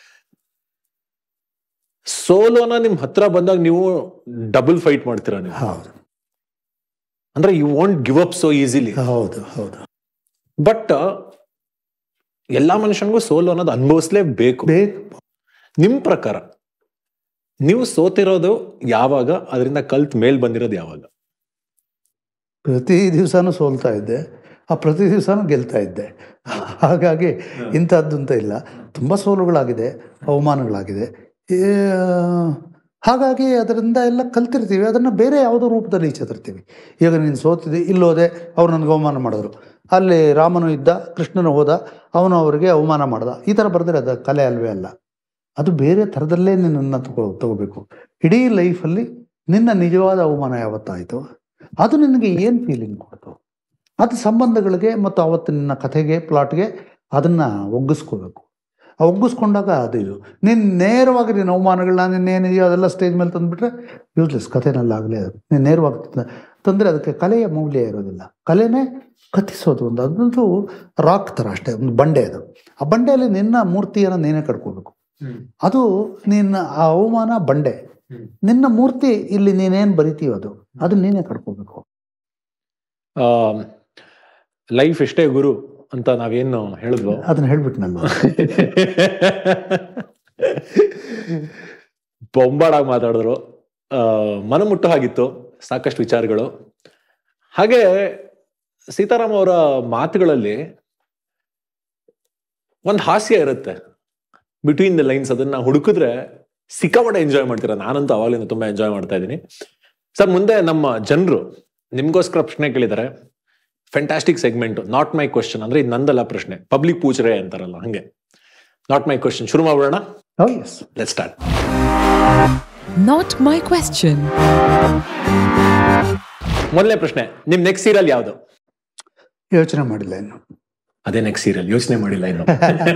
[SPEAKER 2] ಸೋಲೋನ ನಿಮ್ ಹತ್ರ ಬಂದಾಗ ನೀವು ಡಬಲ್ ಫೈಟ್ ಮಾಡ್ತೀರಾ ನೀವು
[SPEAKER 1] ಹೌದು
[SPEAKER 2] ಅಂದ್ರೆ you want give up so easily
[SPEAKER 1] ಹೌದು ಹೌದು
[SPEAKER 2] ಬಟ್ ಎಲ್ಲಾ ಮನುಷ್ಯನಿಗೂ ಸೋಲು ಅನ್ನೋದು ಅನುಭವಿಸ್ಲೇಬೇಕು
[SPEAKER 1] ಬೇಕು
[SPEAKER 2] ನಿಮ್ ಪ್ರಕಾರ ನೀವು ಸೋತಿರೋದು ಯಾವಾಗ ಅದರಿಂದ ಕಲ್ತ್ ಮೇಲ್ ಬಂದಿರೋದು ಯಾವಾಗ
[SPEAKER 1] ಪ್ರತಿ ದಿವಸನೂ ಸೋಲ್ತಾ ಇದ್ದೆ ಆ ಪ್ರತಿ ದಿವಸನೂ ಗೆಲ್ತಾ ಇದ್ದೆ ಹಾಗಾಗಿ ಇಂಥದ್ದು ಅಂತ ಇಲ್ಲ ತುಂಬ ಸೋಲುಗಳಾಗಿದೆ ಅವಮಾನಗಳಾಗಿದೆ ಏ, ಹಾಗಾಗಿ ಅದರಿಂದ ಎಲ್ಲ ಕಲ್ತಿರ್ತೀವಿ ಅದನ್ನು ಬೇರೆ ಯಾವುದೋ ರೂಪದಲ್ಲಿ ಈಚೆತಿರ್ತೀವಿ ಈಗ ನೀನು ಸೋತಿದ್ದೆ ಇಲ್ಲೋದೆ ಅವ್ರು ನನಗೆ ಅವಮಾನ ಮಾಡಿದ್ರು ಅಲ್ಲಿ ರಾಮನು ಇದ್ದ ಕೃಷ್ಣನು ಹೋದ ಅವನು ಅವರಿಗೆ ಅವಮಾನ ಮಾಡ್ದ ಈ ಥರ ಬರೆದ್ರೆ ಅದು ಕಲೆ ಅಲ್ವೇ ಅಲ್ಲ ಅದು ಬೇರೆ ಥರದಲ್ಲೇ ನಿನ್ನನ್ನು ತಗೋ ತಗೋಬೇಕು ಇಡೀ ಲೈಫಲ್ಲಿ ನಿನ್ನ ನಿಜವಾದ ಅವಮಾನ ಯಾವತ್ತಾಯಿತು ಅದು ನಿನಗೆ ಏನು ಫೀಲಿಂಗ್ ಕೊಡ್ತು ಅದು ಸಂಬಂಧಗಳಿಗೆ ಮತ್ತು ಅವತ್ತು ನಿನ್ನ ಕಥೆಗೆ ಪ್ಲಾಟ್ಗೆ ಅದನ್ನು ಒಗ್ಗಿಸ್ಕೋಬೇಕು ಆ ಒಗ್ಗಿಸ್ಕೊಂಡಾಗ ಅದು ಇದು ನೀನು ನೇರವಾಗಿ ನಿನ್ನ ಅವಮಾನಗಳನ್ನ ನಿನ್ನೇನಿದೆಯೋ ಅದೆಲ್ಲ ಸ್ಟೇಜ್ ಮೇಲೆ ತಂದುಬಿಟ್ರೆ ಯೂಸ್ಲೆಸ್ ಕಥೆನಲ್ಲಾಗಲೇ ಅದು ನೀನು ನೇರವಾಗಿ ತ- ತಂದ್ರೆ ಅದಕ್ಕೆ ಕಲೆಯ ಮೌಲ್ಯ ಇರೋದಿಲ್ಲ ಕಲೆನೇ ಕಥಿಸೋದು ಒಂದು ಅದಂತೂ ರಾಕ್ ಥರ ಅಷ್ಟೇ ಒಂದು ಬಂಡೆ ಅದು ಆ ಬಂಡೆಯಲ್ಲಿ ನಿನ್ನ ಮೂರ್ತಿಯನ್ನು ನೀನೇ ಕಟ್ಕೋಬೇಕು ಅದು ನಿನ್ನ ಆ ಅವಮಾನ ಬಂಡೆ ನಿನ್ನ ಮೂರ್ತಿ ಇಲ್ಲಿ ನೀನೇನು ಬರಿತೀಯೋ ಅದು ಅದು ನೀನೇ ಕಟ್ಕೋಬೇಕು
[SPEAKER 2] ಲೈಫ್ ಎಷ್ಟೇ ಗುರು ಅಂತ ನಾವೇನು ಹೇಳಿದ್ವು
[SPEAKER 1] ಅದನ್ನ ಹೇಳ್ಬಿಟ್ನಲ್ವ
[SPEAKER 2] ಬೊಂಬಾಡಾಗಿ ಮಾತಾಡಿದ್ರು ಆ, ಮನಮುಟ್ಟೋ ಹಾಗಿತ್ತು ಸಾಕಷ್ಟು ವಿಚಾರಗಳು ಹಾಗೆ ಸೀತಾರಾಮ್ ಅವರ ಮಾತುಗಳಲ್ಲಿ ಒಂದು ಹಾಸ್ಯ ಇರುತ್ತೆ ಬಿಟ್ವೀನ್ ದ ಲೈನ್ಸ್ ಅದನ್ನ ಹುಡುಕಿದ್ರೆ ಸಿಕ್ಕಾಪಟ್ಟೆ ಎಂಜಾಯ್ ಮಾಡ್ತೀರಾ ನಾನಂತೂ ಅವಾಗಲಿಂದ ತುಂಬಾ ಎಂಜಾಯ್ ಮಾಡ್ತಾ ಇದ್ದೀನಿ ಸರ್ ಮುಂದೆ ನಮ್ಮ ಜನರು ನಿಮ್ಗೋಸ್ಕರ ಪ್ರಶ್ನೆ ಕೇಳಿದ್ದಾರೆ fantastic segment not my question ಅಂದ್ರೆ ಇದು ನಂದಲ್ಲ ಪ್ರಶ್ನೆ ಪಬ್ಲಿಕ್ ಪೂಚರೆ ಅಂತಾರಲ್ಲ ಹಂಗೆ ನಾಟ್ ಮೈ ಕ್ವಶನ್ ಶುರು ಮಾಡೋಣ
[SPEAKER 1] oh yes
[SPEAKER 2] let start
[SPEAKER 4] Not my question.
[SPEAKER 2] ಮೊದಲನೇ ಪ್ರಶ್ನೆ ನಿಮ್ ನೆಕ್ಸ್ಟ್ ಸೀರಿಯಲ್ ಯಾವುದು
[SPEAKER 1] ಯೋಚನೆ ಮಾಡಿಲ್ಲ ಇನ್ನು
[SPEAKER 2] ಅದೇ ನೆಕ್ಸ್ಟ್ ಸೀರಿಯಲ್ ಯೋಚನೆ ಮಾಡಿಲ್ಲ ಇನ್ನು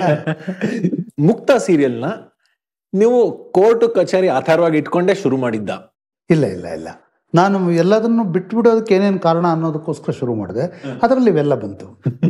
[SPEAKER 2] ಮುಕ್ತ ಸೀರಿಯಲ್ನ ನೀವು ಕೋರ್ಟ್ ಕಚೇರಿ ಆಧಾರವಾಗಿ ಇಟ್ಕೊಂಡೇ ಶುರು ಮಾಡಿದ್ದ
[SPEAKER 1] ಇಲ್ಲ ಇಲ್ಲ ಇಲ್ಲ ನಾನು ಎಲ್ಲದನ್ನು ಬಿಟ್ಬಿಡೋದಕ್ಕೆ ಏನೇನು ಕಾರಣ ಅನ್ನೋದಕ್ಕೋಸ್ಕರ ಶುರು ಮಾಡಿದೆ ಅದರಲ್ಲಿ ಇವೆಲ್ಲ ಬಂತು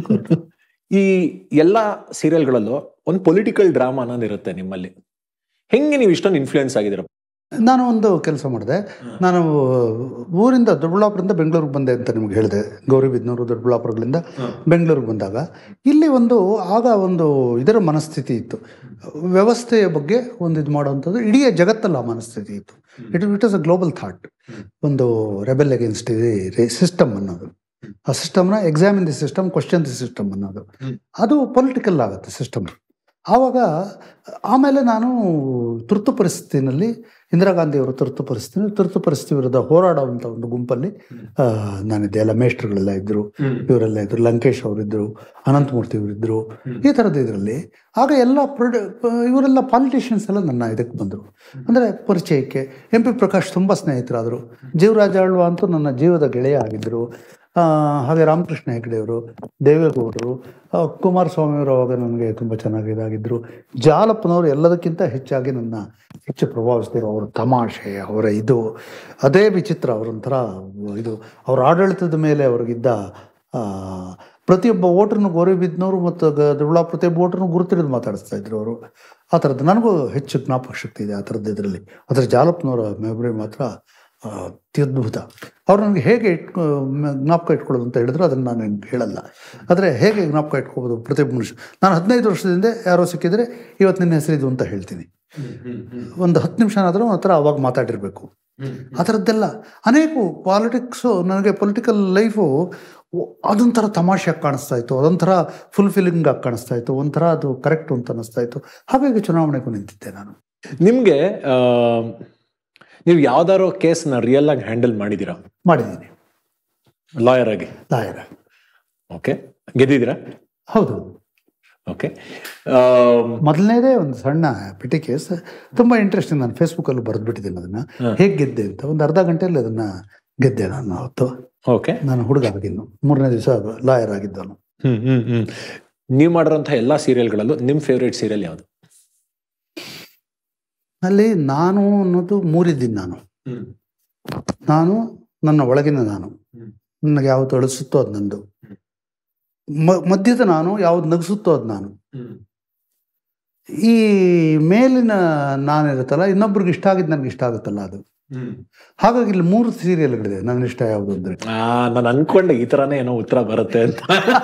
[SPEAKER 2] ಈ ಎಲ್ಲಾ ಸೀರಿಯಲ್ಗಳಲ್ಲೂ ಒಂದು ಪೊಲಿಟಿಕಲ್ ಡ್ರಾಮಾ ಅನ್ನೋದು ಇರುತ್ತೆ ನಿಮ್ಮಲ್ಲಿ ಹೆಂಗೆ ನೀವು ಇಷ್ಟೊಂದು ಇನ್ಫ್ಲೂಯೆನ್ಸ್ ಆಗಿದ್ದೀರ
[SPEAKER 1] ನಾನು ಒಂದು ಕೆಲಸ ಮಾಡಿದೆ ನಾನು ಊರಿಂದ ದೊಡ್ಡಬಳ್ಳಾಪುರದಿಂದ ಬೆಂಗಳೂರಿಗೆ ಬಂದೆ ಅಂತ ನಿಮ್ಗೆ ಹೇಳಿದೆ ಗೌರಿಬಿದನೂರು ದೊಡ್ಡಬಳ್ಳಾಪುರಗಳಿಂದ ಬೆಂಗಳೂರಿಗೆ ಬಂದಾಗ ಇಲ್ಲಿ ಒಂದು ಆಗ ಒಂದು ಇದರ ಮನಸ್ಥಿತಿ ಇತ್ತು ವ್ಯವಸ್ಥೆಯ ಬಗ್ಗೆ ಒಂದು ಇದು ಮಾಡುವಂಥದ್ದು ಇಡೀ ಜಗತ್ತಲ್ಲಿ ಆ ಮನಸ್ಥಿತಿ ಇತ್ತು it it is a global thought ಒಂದು ರೆಬೆಲ್ ಅಗೇನ್ಸ್ಟ್ ಸಿಸ್ಟಮ್ ಅನ್ನೋದು ಆ ಸಿಸ್ಟಮ್ನ exam in the system question the system ಅನ್ನೋದು ಅದು ಪೊಲಿಟಿಕಲ್ ಆಗುತ್ತೆ ಸಿಸ್ಟಮ್ ಆವಾಗ ಆಮೇಲೆ ನಾನು ತುರ್ತು ಪರಿಸ್ಥಿತಿನಲ್ಲಿ ಇಂದಿರಾ ಗಾಂಧಿ ಅವರ ತುರ್ತು ಪರಿಸ್ಥಿತಿ ತುರ್ತು ಪರಿಸ್ಥಿತಿ ವಿರುದ್ಧ ಹೋರಾಡುವಂಥ ಒಂದು ಗುಂಪಲ್ಲಿ ಆ, ನಾನಿದ್ದೆ ಎಲ್ಲ ಮೇಷ್ಟ್ರುಗಳೆಲ್ಲ ಇದ್ರು ಇವರೆಲ್ಲ ಇದ್ರು ಲಂಕೇಶ್ ಅವರಿದ್ರು ಅನಂತಮೂರ್ತಿ ಅವರಿದ್ರು ಈ ಥರದ ಇದರಲ್ಲಿ ಆಗ ಎಲ್ಲ ಪ್ರೊಡ ಇವರೆಲ್ಲ ಪಾಲಿಟಿಷಿಯನ್ಸ್ ಎಲ್ಲ ನನ್ನ ಇದಕ್ಕೆ ಬಂದರು ಅಂದರೆ ಪರಿಚಯಕ್ಕೆ ಎಂ ಪಿ ಪ್ರಕಾಶ್ ತುಂಬ ಸ್ನೇಹಿತರಾದರು ಜೀವರಾಜ ಆಳ್ವ ಅಂತೂ ನನ್ನ ಜೀವದ ಗೆಳೆಯ ಆಗಿದ್ದರು ಆ, ಹಾಗೆ ರಾಮಕೃಷ್ಣ ಹೆಗಡೆಯವರು ದೇವೇಗೌಡರು ಆ, ಕುಮಾರಸ್ವಾಮಿಯವರು ಅವಾಗ ನನಗೆ ತುಂಬ ಚೆನ್ನಾಗಿ ಇದಾಗಿದ್ದರು ಜಾಲಪ್ಪನವರು ಎಲ್ಲದಕ್ಕಿಂತ ಹೆಚ್ಚಾಗಿ ನನ್ನ ಹೆಚ್ಚು ಪ್ರಭಾವಿಸಿದರು ಅವರ ತಮಾಷೆ ಅವರ ಇದು ಅದೇ ವಿಚಿತ್ರ ಅವರೊಂಥರ ಇದು ಅವರ ಆಡಳಿತದ ಮೇಲೆ ಅವ್ರಿಗಿದ್ದ ಆ, ಪ್ರತಿಯೊಬ್ಬ ವೋಟರ್ನು ಗೋರಿಬಿದ್ನವರು ಮತ್ತು ಗ- ದೊಡ್ಡಬಳ್ಳಾಪುರ ಪ್ರತಿಯೊಬ್ಬ ವೋಟರ್ನು ಗುರುತಿಡಿದು ಮಾತಾಡಿಸ್ತಾ ಇದ್ರು ಅವರು ಆ ಥರದ್ದು ನನಗೂ ಹೆಚ್ಚು ಜ್ಞಾಪಕ ಶಕ್ತಿ ಇದೆ ಆ ಥರದ್ದು ಇದರಲ್ಲಿ ಅದರ ಜಾಲಪ್ಪನವರ ಮೆಮೊರಿ ಮಾತ್ರ ಆ, ಅತ್ಯದ್ಭುತ ಅವ್ರು ನನಗೆ ಹೇಗೆ ಇಟ್ಕೊ ಮ- ಜ್ಞಾಪಕ ಇಟ್ಕೊಳ್ಳೋದು ಅಂತ ಹೇಳಿದ್ರು ಅದನ್ನು ನಾನು ನಿಮ್ಗೆ ಹೇಳಲ್ಲ ಆದರೆ ಹೇಗೆ ಜ್ಞಾಪಕ ಇಟ್ಕೋಬೋದು ಪ್ರತಿಯೊಬ್ಬ ಮನುಷ್ಯ ನಾನು ಹದಿನೈದು ವರ್ಷದಿಂದ ಯಾರೋ ಸಿಕ್ಕಿದ್ರೆ ಇವತ್ತು ನಿನ್ನ ಹೆಸರಿದು ಅಂತ ಹೇಳ್ತೀನಿ ಒಂದು ಹತ್ತು ನಿಮಿಷನಾದರೂ ಹತ್ರ ಅವಾಗ ಮಾತಾಡಿರಬೇಕು ಆ ಥರದ್ದೆಲ್ಲ ಅನೇಕ ಪಾಲಿಟಿಕ್ಸು ನನಗೆ ಪೊಲಿಟಿಕಲ್ ಲೈಫು ಅದೊಂಥರ ತಮಾಷೆಯಾಗಿ ಕಾಣಿಸ್ತಾ ಇತ್ತು ಅದೊಂಥರ ಫುಲ್ಫಿಲ್ಲಿಂಗ್ ಆಗಿ ಕಾಣಿಸ್ತಾ ಇತ್ತು ಒಂಥರ ಅದು ಕರೆಕ್ಟ್ ಅಂತ ಅನಿಸ್ತಾ ಇತ್ತು ಹಾಗಾಗಿ ಚುನಾವಣೆಗೂ ನಿಂತಿದ್ದೆ ನಾನು
[SPEAKER 2] ನಿಮ್ಗೆ ಆ, ನೀವು ಯಾವ್ದಾರೋ ಕೇಸ್ನ ರಿಯಲ್ ಆಗಿ ಹ್ಯಾಂಡಲ್ ಮಾಡಿದೀರಾ
[SPEAKER 1] ಮಾಡಿದ್ದೀನಿ
[SPEAKER 2] ಲಾಯರ್ ಆಗಿ
[SPEAKER 1] ಲಾಯರ್
[SPEAKER 2] ಓಕೆ ಗೆದ್ದಿದ್ದೀರಾ
[SPEAKER 1] ಹೌದು
[SPEAKER 2] ಓಕೆ
[SPEAKER 1] ಮೊದಲನೇದೇ ಒಂದು ಸಣ್ಣ ಪಿಟಿ ಕೇಸ್ ತುಂಬ ಇಂಟ್ರೆಸ್ಟಿಂಗ್ ನಾನು ಫೇಸ್ಬುಕ್ಕಲ್ಲೂ ಬರೆದ್ಬಿಟ್ಟಿದ್ದೀನಿ ಅದನ್ನು ಹೇಗೆ ಗೆದ್ದೆ ಅಂತ ಒಂದು ಅರ್ಧ ಗಂಟೆಯಲ್ಲಿ ಅದನ್ನು ಗೆದ್ದೆ ನಾನು ಅವತ್ತು
[SPEAKER 2] ಓಕೆ
[SPEAKER 1] ನಾನು ಹುಡುಗ ಆಗಿನ್ನು ಮೂರನೇ ದಿವಸ ಲಾಯರ್ ಆಗಿದ್ದವನು
[SPEAKER 2] ಹ್ಮ್ ಹ್ಮ್ ಹ್ಮ್ ನೀವು ಮಾಡಿರೋಂಥ ಎಲ್ಲಾ ಸೀರಿಯಲ್ಗಳಲ್ಲೂ ನಿಮ್ ಫೇವ್ರೇಟ್ ಸೀರಿಯಲ್ ಯಾವುದು
[SPEAKER 1] ಅಲ್ಲಿ ನಾನು ಅನ್ನೋದು ಮೂರಿದ್ದೀನಿ ನಾನು ನಾನು ನನ್ನ ಒಳಗಿನ ನಾನು
[SPEAKER 2] ಹ್ಮ್.
[SPEAKER 1] ನನಗೆ ಯಾವುದು ಅಳಿಸುತ್ತೋ ಅದು ನಂದು ಮ- ಮಧ್ಯದ ನಾನು ಯಾವ್ದು ನಗಿಸುತ್ತೋ ಅದು ನಾನು ಈ ಮೇಲಿನ ನಾನಿರುತ್ತಲ್ಲ ಇನ್ನೊಬ್ರಿಗೆ ಇಷ್ಟ ಆಗಿದ್ದು ನನಗೆ ಇಷ್ಟ ಆಗುತ್ತಲ್ಲ ಅದು ಹಾಗಾಗಿ ಇಲ್ಲಿ ಮೂರು ಸೀರಿಯಲ್ಗಳಿದೆ ನನ್ನ ಇಷ್ಟ ಯಾವುದು ಅಂದ್ರೆ
[SPEAKER 2] ಆ ನಾನು ಅನ್ಕೊಂಡೆ ಈ ತರಾನೇ ಏನೋ ಉತ್ತರ ಬರುತ್ತೆ ಅಂತ